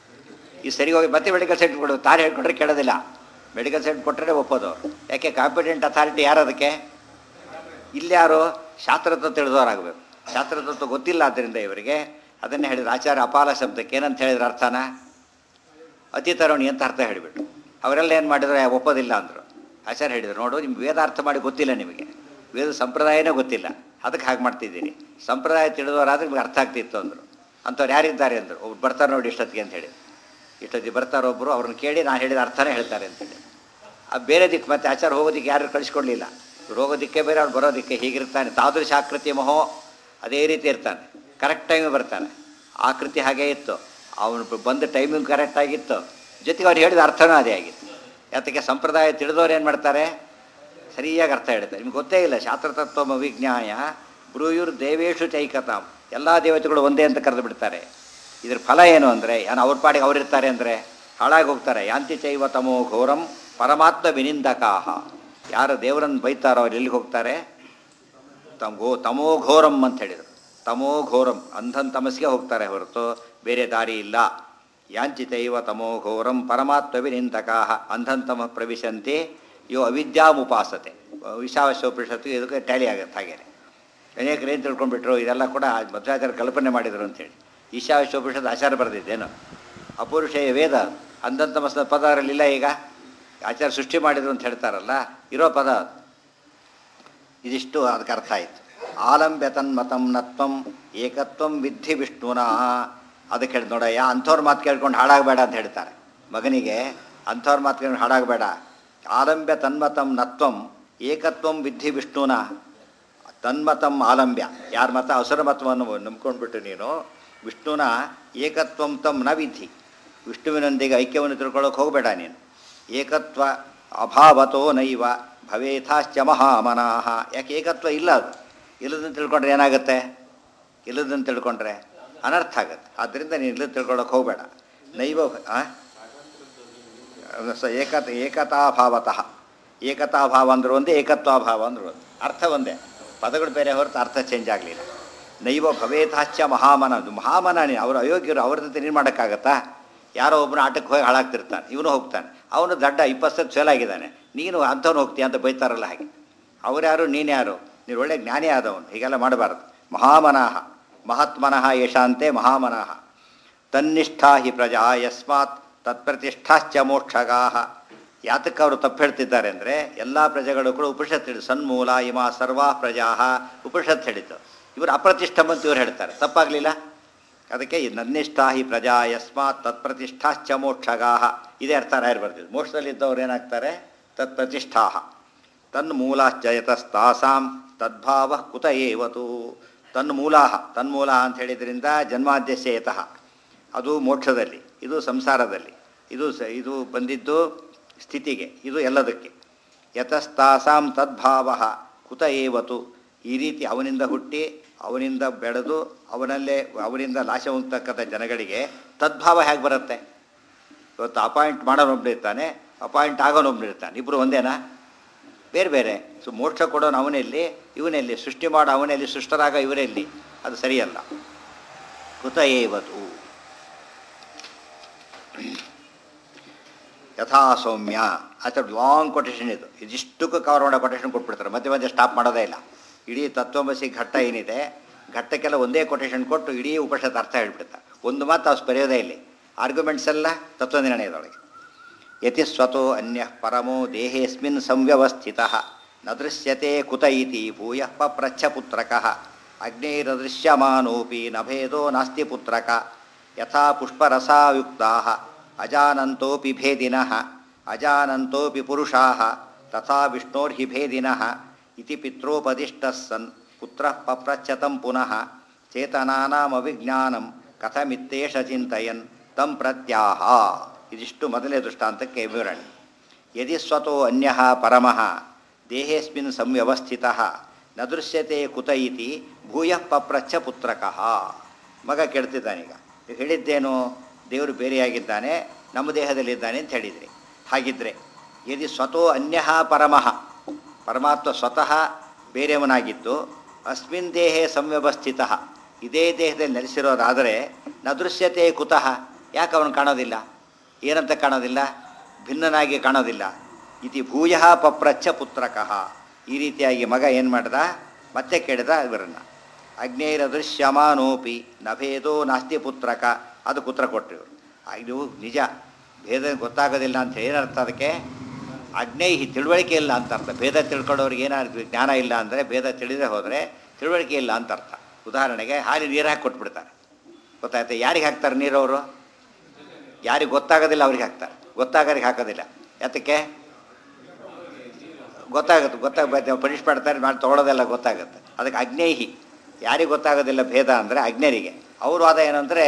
ಈ ಸರಿ ಹೋಗಿ ಮತ್ತೆ ಮೆಡಿಕಲ್ ಸರ್ಟಿಫಿಕೇಟ್ ಕೊಡಬೇಕು ತಾನು ಹೇಳ್ಕೊಂಡ್ರೆ ಕೇಳೋದಿಲ್ಲ ಮೆಡಿಕಲ್ ಸರ್ಟಿಫಿಕೇಟ್ ಕೊಟ್ಟರೆ ಒಪ್ಪೋದು ಯಾಕೆ ಕಾಂಪಿಟೆಂಟ್ ಅಥಾರಿಟಿ ಯಾರು ಅದಕ್ಕೆ ಇಲ್ಲಿ ಯಾರು ಶಾಸ್ತ್ರತತ್ವ ತಿಳಿದವರಾಗಬೇಕು ಶಾಸ್ತ್ರತತ್ವ ಗೊತ್ತಿಲ್ಲ ಆದ್ದರಿಂದ ಇವರಿಗೆ ಅದನ್ನೇ ಹೇಳಿದ್ರು ಆಚಾರ್ಯ ಅಪಾಲ ಶಬ್ದಕ್ಕೆ ಏನಂತ ಹೇಳಿದ್ರು ಅರ್ಥನ ಅತಿ ತರುಣಿ ಅಂತ ಅರ್ಥ ಹೇಳಿಬಿಟ್ರು ಅವರೆಲ್ಲ ಏನು ಮಾಡಿದ್ರು ಒಪ್ಪೋದಿಲ್ಲ ಅಂದರು ಆಚಾರ್ಯ ಹೇಳಿದ್ರು ನೋಡು ನಿಮ್ಗೆ ವೇದ ಅರ್ಥ ಮಾಡಿ ಗೊತ್ತಿಲ್ಲ ನಿಮಗೆ ವೇದ ಸಂಪ್ರದಾಯನೇ ಗೊತ್ತಿಲ್ಲ ಅದಕ್ಕೆ ಹಾಗೆ ಮಾಡ್ತಿದ್ದೀರಿ ಸಂಪ್ರದಾಯ ತಿಳಿದವರಾದ್ರೆ ನಿಮ್ಗೆ ಅರ್ಥ ಆಗ್ತಿತ್ತು ಅಂದರು ಅಂಥವ್ರು ಯಾರಿದ್ದಾರೆ ಅಂದರು ಒಬ್ರು ಬರ್ತಾರೆ ನೋಡಿ ಇಷ್ಟೊತ್ತಿಗೆ ಅಂತ ಹೇಳಿ ಇಷ್ಟೊತ್ತಿಗೆ ಬರ್ತಾರೆ ಒಬ್ಬರು ಅವ್ರನ್ನ ಕೇಳಿ ನಾನು ಹೇಳಿದ ಅರ್ಥನೇ ಹೇಳ್ತಾರೆ ಅಂತೇಳಿ ಆ ಬೇರೆ ದಿಕ್ಕು ಮತ್ತೆ ಆಚಾರ ಹೋಗೋದಿಕ್ಕೆ ಯಾರು ಕಳಿಸ್ಕೊಡ್ಲಿಲ್ಲ ಇವ್ರು ಹೋಗೋದಿಕ್ಕೆ ಬೇರೆ ಅವ್ರು ಬರೋದಕ್ಕೆ ಹೀಗಿರ್ತಾನೆ ತಾದೃಶ ಆಕೃತಿ ಮಹೋ ಅದೇ ರೀತಿ ಇರ್ತಾನೆ ಕರೆಕ್ಟ್ ಟೈಮಿಗೆ ಬರ್ತಾನೆ ಆಕೃತಿ ಹಾಗೇ ಇತ್ತು ಅವನು ಬಂದ ಟೈಮಿಂಗ್ ಕರೆಕ್ಟ್ ಆಗಿತ್ತು ಜೊತೆಗೆ ಅವ್ರು ಹೇಳಿದ ಅರ್ಥನೂ ಅದೇ ಆಗಿತ್ತು ಯಾತಕ್ಕೆ ಸಂಪ್ರದಾಯ ತಿಳಿದವ್ರು ಏನು ಮಾಡ್ತಾರೆ ಸರಿಯಾಗಿ ಅರ್ಥ ಹೇಳ್ತಾರೆ ನಿಮ್ಗೆ ಗೊತ್ತೇ ಇಲ್ಲ ಶಾಸ್ತ್ರತತ್ವ ವಿಜ್ಞಾಯ ಬ್ರೂಯುರ್ ದೇವೇಶು ಚೈಕತಾಂ ಎಲ್ಲ ದೇವತೆಗಳು ಒಂದೇ ಅಂತ ಕರೆದು ಬಿಡ್ತಾರೆ ಇದ್ರ ಫಲ ಏನು ಅಂದರೆ ಏನು ಅವ್ರ ಪಾಡಿಗೆ ಅವರಿರ್ತಾರೆ ಅಂದರೆ ಹಾಳಾಗಿ ಹೋಗ್ತಾರೆ ಯಾಂತಿ ಚೈವ ತಮೋ ಘೋರಂ ಪರಮಾತ್ಮ ವಿನಿಂದಕಾಹ ಯಾರು ದೇವರನ್ನು ಬೈತಾರೋ ಅವ್ರು ಎಲ್ಲಿಗೆ ಹೋಗ್ತಾರೆ ತಮ್ ಗೋ ತಮೋ ಘೋರಂ ಅಂತ ಹೇಳಿದರು ತಮೋ ಘೋರಂ ಅಂಧನ್ ತಮಸ್ಗೆ ಹೋಗ್ತಾರೆ ಹೊರತು ಬೇರೆ ದಾರಿ ಇಲ್ಲ ಯಾಂಚಿತೈವ ತಮೋ ಘೋರಂ ಪರಮಾತ್ಮ ವಿನಿಂದಕಾಹ ಅಂಧನ್ ತಮ ಪ್ರವಿಶಂತಿ ಯೋ ಅವಿದ್ಯಾಮುಪಾಸತೆ ವಿಶಾವಶೋಪನಿಷತ್ತು ಇದಕ್ಕೆ ಟ್ಯಾಲಿ ಆಗುತ್ತೆ ಹಾಗೇನೆ ಅನೇಕರು ಏನು ತಿಳ್ಕೊಂಡ್ಬಿಟ್ರು ಇದೆಲ್ಲ ಕೂಡ ಮಧ್ವಾಚಾರ್ಯ ಕಲ್ಪನೆ ಮಾಡಿದರು ಅಂತೇಳಿ ಈಶಾವಶೋಪನಿಷತ್ತು ಆಚಾರ ಬರೆದಿದ್ದೇನು ಅಪುರುಷೇಯ ವೇದ ಅಂಧಂತಮಸ್ನ ಪದ ಅದರಲ್ಲಿಲ್ಲ ಈಗ ಆಚಾರ್ಯ ಸೃಷ್ಟಿ ಮಾಡಿದ್ರು ಅಂತ ಹೇಳ್ತಾರಲ್ಲ ಇರೋ ಪದ ಅದು. ಇದಿಷ್ಟು ಅದಕ್ಕೆ ಅರ್ಥ ಆಯಿತು ಆಲಂಬ್ಯ ತನ್ಮತಂ ನತ್ವಂ ಏಕತ್ವಂ ವಿದ್ಧಿ ವಿಷ್ಣುನ ಅದಕ್ಕೆ ಹೇಳಿ ನೋಡಯ್ಯ ಅಂಥವ್ರ ಮಾತು ಕೇಳ್ಕೊಂಡು ಹಾಳಾಗಬೇಡ ಅಂತ ಹೇಳ್ತಾರೆ ಮಗನಿಗೆ ಅಂಥವ್ರ ಮಾತು ಕೇಳ್ಕೊಂಡು ಹಾಳಾಗಬೇಡ ಆಲಂಬ್ಯ ತನ್ಮತಂ ನತ್ವಂ ಏಕತ್ವಂ ವಿದ್ಧಿ ವಿಷ್ಣುನ ತನ್ಮತಂ ಆಲಂಬ್ಯ ಯಾರ ಮತ ಅಸುರ ಮತವನ್ನು ನಂಬ್ಕೊಂಡ್ಬಿಟ್ಟು ನೀನು ವಿಷ್ಣುನ ಏಕತ್ವಂ ತಂ ನ ವಿಧಿ ವಿಷ್ಣುವಿನೊಂದಿಗೆ ಐಕ್ಯವನ್ನು ತಿಳ್ಕೊಳ್ಳೋಕೆ ಹೋಗಬೇಡ ನೀನು ಏಕತ್ವ ಅಭಾವತೋ ನೈವ ಭವೇಥಾಶ್ಚ ಮಹಾಮನಾಹ ಯಾಕೆ ಏಕತ್ವ ಇಲ್ಲ ಅದು ಇಲ್ಲದನ್ನು ತಿಳ್ಕೊಂಡ್ರೆ ಏನಾಗುತ್ತೆ ಇಲ್ಲದನ್ನು ತಿಳ್ಕೊಂಡ್ರೆ ಅನರ್ಥ ಆಗುತ್ತೆ ಆದ್ದರಿಂದ ನೀನು ಇಲ್ಲದ ತಿಳ್ಕೊಳ್ಳೋಕೆ ಹೋಗಬೇಡ ನೈವ ಆ? ಸ ಏಕತ ಏಕತಾಭಾವತಃ ಏಕತಾಭಾವ ಅಂದ್ರು ಒಂದೇ ಏಕತ್ವಾಭಾವ ಅಂದ್ರು ಒಂದೇ ಅರ್ಥ ಒಂದೇ ಪದಗಳು ಬೇರೆ ಹೊರತು ಅರ್ಥ ಚೇಂಜ್ ಆಗಲಿಲ್ಲ ನೈವ ಭವೇತಾಶ್ಚ ಮಹಾಮನ ಅದು ಮಹಾಮನ ನೀನು ಅವರು ಅಯೋಗ್ಯರು ಅವ್ರ ಜೊತೆ ನೀನು ಮಾಡೋಕ್ಕಾಗತ್ತಾ ಯಾರೋ ಒಬ್ಬನ ಆಟಕ್ಕೆ ಹೋಗಿ ಹಾಳಾಗ್ತಿರ್ತಾನೆ ಇವನು ಹೋಗ್ತಾನೆ ಅವನು ದಡ್ಡ ಇಪ್ಪತ್ತು ಫೇಲ್ ಆಗಿದ್ದಾನೆ ನೀನು ಅಂಥವ್ನು ಹೋಗ್ತೀಯ ಅಂತ ಬೈತಾರಲ್ಲ ಹಾಗೆ ಅವ್ರ್ಯಾರು ನೀನು ಯಾರು ನೀನು ಒಳ್ಳೆ ಜ್ಞಾನಿ ಆದವನು ಹೀಗೆಲ್ಲ ಮಾಡಬಾರ್ದು ಮಹಾಮನಃ ಮಹಾತ್ಮನಃ ಯಶಾಂತೆ ಮಹಾಮನಃ ತನ್ನಿಷ್ಠಾ ಹಿ ಪ್ರಜಾ ಯಸ್ಮಾತ್ ತತ್ಪ್ರತಿಷ್ಠಾಶ್ಚ ಮೋಕ್ಷಗಾಹ ಯಾತಕ್ಕೆ ಅವರು ತಪ್ಪು ಹೇಳ್ತಿದ್ದಾರೆ ಅಂದರೆ ಎಲ್ಲ ಪ್ರಜೆಗಳು ಕೂಡ ಉಪನಿಷತ್ ಹೇಳಿ ಸನ್ಮೂಲ ಇಮಾ ಸರ್ವಾ ಪ್ರಜಾ ಉಪನಿಷತ್ ಹೇಳಿತು ಇವರು ಅಪ್ರತಿಷ್ಠಂ ಅಂತ ಇವ್ರು ಹೇಳ್ತಾರೆ ತಪ್ಪಾಗಲಿಲ್ಲ ಅದಕ್ಕೆ ಈ ನನ್ನಿಷ್ಠಾ ಹಿ ಪ್ರಜಾ ಯಸ್ಮಾತ್ ತತ್ಪ್ರತಿಷ್ಠಾಶ್ಚ ಮೋಕ್ಷಗಾಹ ಇದೇ ಅರ್ಥ ರಾಯರು ಬರ್ತಿದ್ರು ಮೋಕ್ಷದಲ್ಲಿದ್ದವ್ರು ಏನಾಗ್ತಾರೆ ತತ್ಪ್ರತಿಷ್ಠಾ ತನ್ಮೂಲಾಶ್ಚಯತಸ್ತಾಸಾಂ ತದ್ಭಾವ ಕುತ ಏವತು ತನ್ಮೂಲಾಹ ತನ್ಮೂಲ ಅಂತ ಹೇಳಿದ್ರಿಂದ ಜನ್ಮಾದ್ಯಸ್ಯಯತಃ ಅದು ಮೋಕ್ಷದಲ್ಲಿ ಇದು ಸಂಸಾರದಲ್ಲಿ ಇದು ಸ ಇದು ಬಂದಿದ್ದು ಸ್ಥಿತಿಗೆ ಇದು ಎಲ್ಲದಕ್ಕೆ ಯತಸ್ತಾಸಾಂ ತದ್ಭಾವ ಕುತ ಏವತು ಈ ರೀತಿ ಅವನಿಂದ ಹುಟ್ಟಿ ಅವನಿಂದ ಬೆಳೆದು ಅವನಲ್ಲೇ ಅವನಿಂದ ನಾಶ ಹೋಗ್ತಕ್ಕಂಥ ಜನಗಳಿಗೆ ತದ್ಭಾವ ಹೇಗೆ ಬರುತ್ತೆ ಇವತ್ತು ಅಪಾಯಿಂಟ್ ಮಾಡೋನೊಬ್ಬನು ಇರ್ತಾನೆ ಅಪಾಯಿಂಟ್ ಆಗೋನೊಬ್ಬನು ಇರ್ತಾನೆ ಇಬ್ಬರು ಒಂದೇನಾ ಬೇರೆ ಬೇರೆ ಸೊ ಮೋಕ್ಷ ಕೊಡೋನು ಅವನೆಲ್ಲಿ ಇವನೆಲ್ಲಿ ಸೃಷ್ಟಿ ಮಾಡೋ ಅವನೆಲ್ಲಿ ಸೃಷ್ಟರಾಗ ಇವರೆಲ್ಲಿ ಅದು ಸರಿಯಲ್ಲ ಕುತ ಏವತು ಯಥಾ ಸೌಮ್ಯ ಅಥವಾ ಲಾಂಗ್ ಕೊಟೇಶನ್ ಇದು ಇದಿಷ್ಟಕ್ಕೂ ಕವರ್ ಮಾಡೋ ಕೊಟೇಶನ್ ಕೊಟ್ಬಿಡ್ತಾರೆ ಮಧ್ಯೆ ಮಧ್ಯೆ ಸ್ಟಾಪ್ ಮಾಡೋದೇ ಇಲ್ಲ ಇಡೀ ತತ್ವಮಸಿ ಘಟ್ಟ ಏನಿದೆ ಘಟ್ಟಕ್ಕೆಲ್ಲ ಒಂದೇ ಕೊಟೇಶನ್ ಕೊಟ್ಟು ಇಡೀ ಉಪನಿಷತ್ ಅರ್ಥ ಹೇಳ್ಬಿಡ್ತಾರೆ ಒಂದು ಮಾತು ಅವ್ರು ಬರೆಯೋದೇ ಇಲ್ಲಿ ಆರ್ಗ್ಯುಮೆಂಟ್ಸ್ ಎಲ್ಲ ತತ್ವನಿರ್ಣಯದೊಳಗೆ ಯತಿ ಸ್ವತೋ ಅನ್ಯ ಪರಮೋ ದೇಹೇಸ್ಮಿನ್ ಸಂವ್ಯವಸ್ಥಿತ ನ ದೃಶ್ಯತೆ ಕುತ ಇತಿ ಭೂಯ ಪಪ್ರಚ್ಛ ಪುತ್ರಕ ಅಗ್ನಿರದೃಶ್ಯಮಾನೋಪಿ ನ ಭೇದೋ ನಾಸ್ತಿ ಪುತ್ರಕ ಯಥಾ ಪುಷ್ಪರಸಾಯುಕ್ತಾ ಅಜಾನಂತೋಪಿ ಭೇದಿನಃ ಅಜಾನಂತೋಪಿ ಪುರುಷಾ ತಥಾ ವಿಷ್ಣೋರ್ಹಿ ಭೇದಿನಃ ಇತಿ ಪಿತ್ರೋಪದಿಷ್ಟಃ ಸನ್ ಪುತ್ರಃ ಪಪ್ರಚ್ಛತಂ ಪುನಃ ಚೇತನಾನಾಮವಿಜ್ಞಾನಂ ಕಥಮಿತ್ತೇಷ ಚಿಂತಯನ್ ತಂ ಪ್ರತ್ಯಾಹ ಇದಿಷ್ಟು ಮೊದಲನೇ ದೃಷ್ಟಾಂತಕ್ಕೆ ವಿವರಣೆ ಯದಿ ಸ್ವತೋ ಅನ್ಯ ಪರಮಃ ದೇಹೇಸ್ಮಿನ್ ಸಂವ್ಯವಸ್ಥಿತ ನ ದೃಶ್ಯತೆ ಕುತ ಇತಿ ಭೂಯ ಪಪ್ರಚ್ಛ ಪುತ್ರಕಃ ಮಗ ಕೆಡ್ತಿದ್ದಾನೀಗ ನೀವು ಹೇಳಿದ್ದೇನು ದೇವರು ಬೇರೆಯಾಗಿದ್ದಾನೆ ನಮ್ಮ ದೇಹದಲ್ಲಿದ್ದಾನೆ ಅಂತ ಹೇಳಿದ್ರಿ ಹಾಗಿದ್ರೆ ಯದಿ ಸ್ವತೋ ಅನ್ಯ ಪರಮಃ ಪರಮಾತ್ಮ ಸ್ವತಃ ಬೇರೆಯವನಾಗಿದ್ದು ಅಸ್ಮಿನ್ ದೇಹೇ ಸಂವ್ಯವಸ್ಥಿತ ಇದೇ ದೇಹದಲ್ಲಿ ನೆಲೆಸಿರೋದಾದರೆ ನ ದೃಶ್ಯತೆ ಕುತಃ ಯಾಕೆ ಅವನು ಕಾಣೋದಿಲ್ಲ ಏನಂತ ಕಾಣೋದಿಲ್ಲ ಭಿನ್ನನಾಗಿ ಕಾಣೋದಿಲ್ಲ ಇತಿ ಭೂಯ ಪಪ್ರಚ್ಛ ಪುತ್ರಕಃ ಈ ರೀತಿಯಾಗಿ ಮಗ ಏನು ಮಾಡ್ದ ಮತ್ತೆ ಕೇಳಿದ ಇವರನ್ನು ಅಗ್ನೇರದೃಶ್ಯಮಾನೋಪಿ ನಭೇದೋ ನಾಸ್ತಿ ಪುತ್ರಕ ಅದು ಪುತ್ರ ಕೊಟ್ಟರು ಇದು ನಿಜ ಭೇದ ಗೊತ್ತಾಗೋದಿಲ್ಲ ಅಂತ ಏನರ್ಥ ಅದಕ್ಕೆ ಅಗ್ನೇಹಿ ತಿಳುವಳಿಕೆ ಇಲ್ಲ ಅಂತ ಅರ್ಥ ಭೇದ ತಿಳ್ಕೊಳ್ಳೋರಿಗೆ ಏನಾದ್ರು ಜ್ಞಾನ ಇಲ್ಲ ಅಂದರೆ ಭೇದ ತಿಳಿದೇ ಹೋದರೆ ತಿಳುವಳಿಕೆ ಇಲ್ಲ ಅಂತ ಅರ್ಥ ಉದಾಹರಣೆಗೆ ಹಾಲಿ ನೀರು ಹಾಕಿ ಕೊಟ್ಬಿಡ್ತಾರೆ ಗೊತ್ತಾಯ್ತು ಯಾರಿಗೆ ಹಾಕ್ತಾರೆ ನೀರು ಅವರು ಯಾರಿಗೆ ಗೊತ್ತಾಗೋದಿಲ್ಲ ಅವ್ರಿಗೆ ಹಾಕ್ತಾರೆ ಗೊತ್ತಾಗೋರಿಗೆ ಹಾಕೋದಿಲ್ಲ ಯಾತಕ್ಕೆ ಗೊತ್ತಾಗುತ್ತೆ ಗೊತ್ತಾಗ ಪನಿಷ್ ಮಾಡ್ತಾರೆ ಮಾಡಿ ತೊಗೊಳೋದೆಲ್ಲ ಗೊತ್ತಾಗುತ್ತೆ ಅದಕ್ಕೆ ಅಗ್ನೇಹಿ ಯಾರಿಗೆ ಗೊತ್ತಾಗೋದಿಲ್ಲ ಭೇದ ಅಂದರೆ ಅಜ್ಞರಿಗೆ ಅವ್ರ ವಾದ ಏನಂದರೆ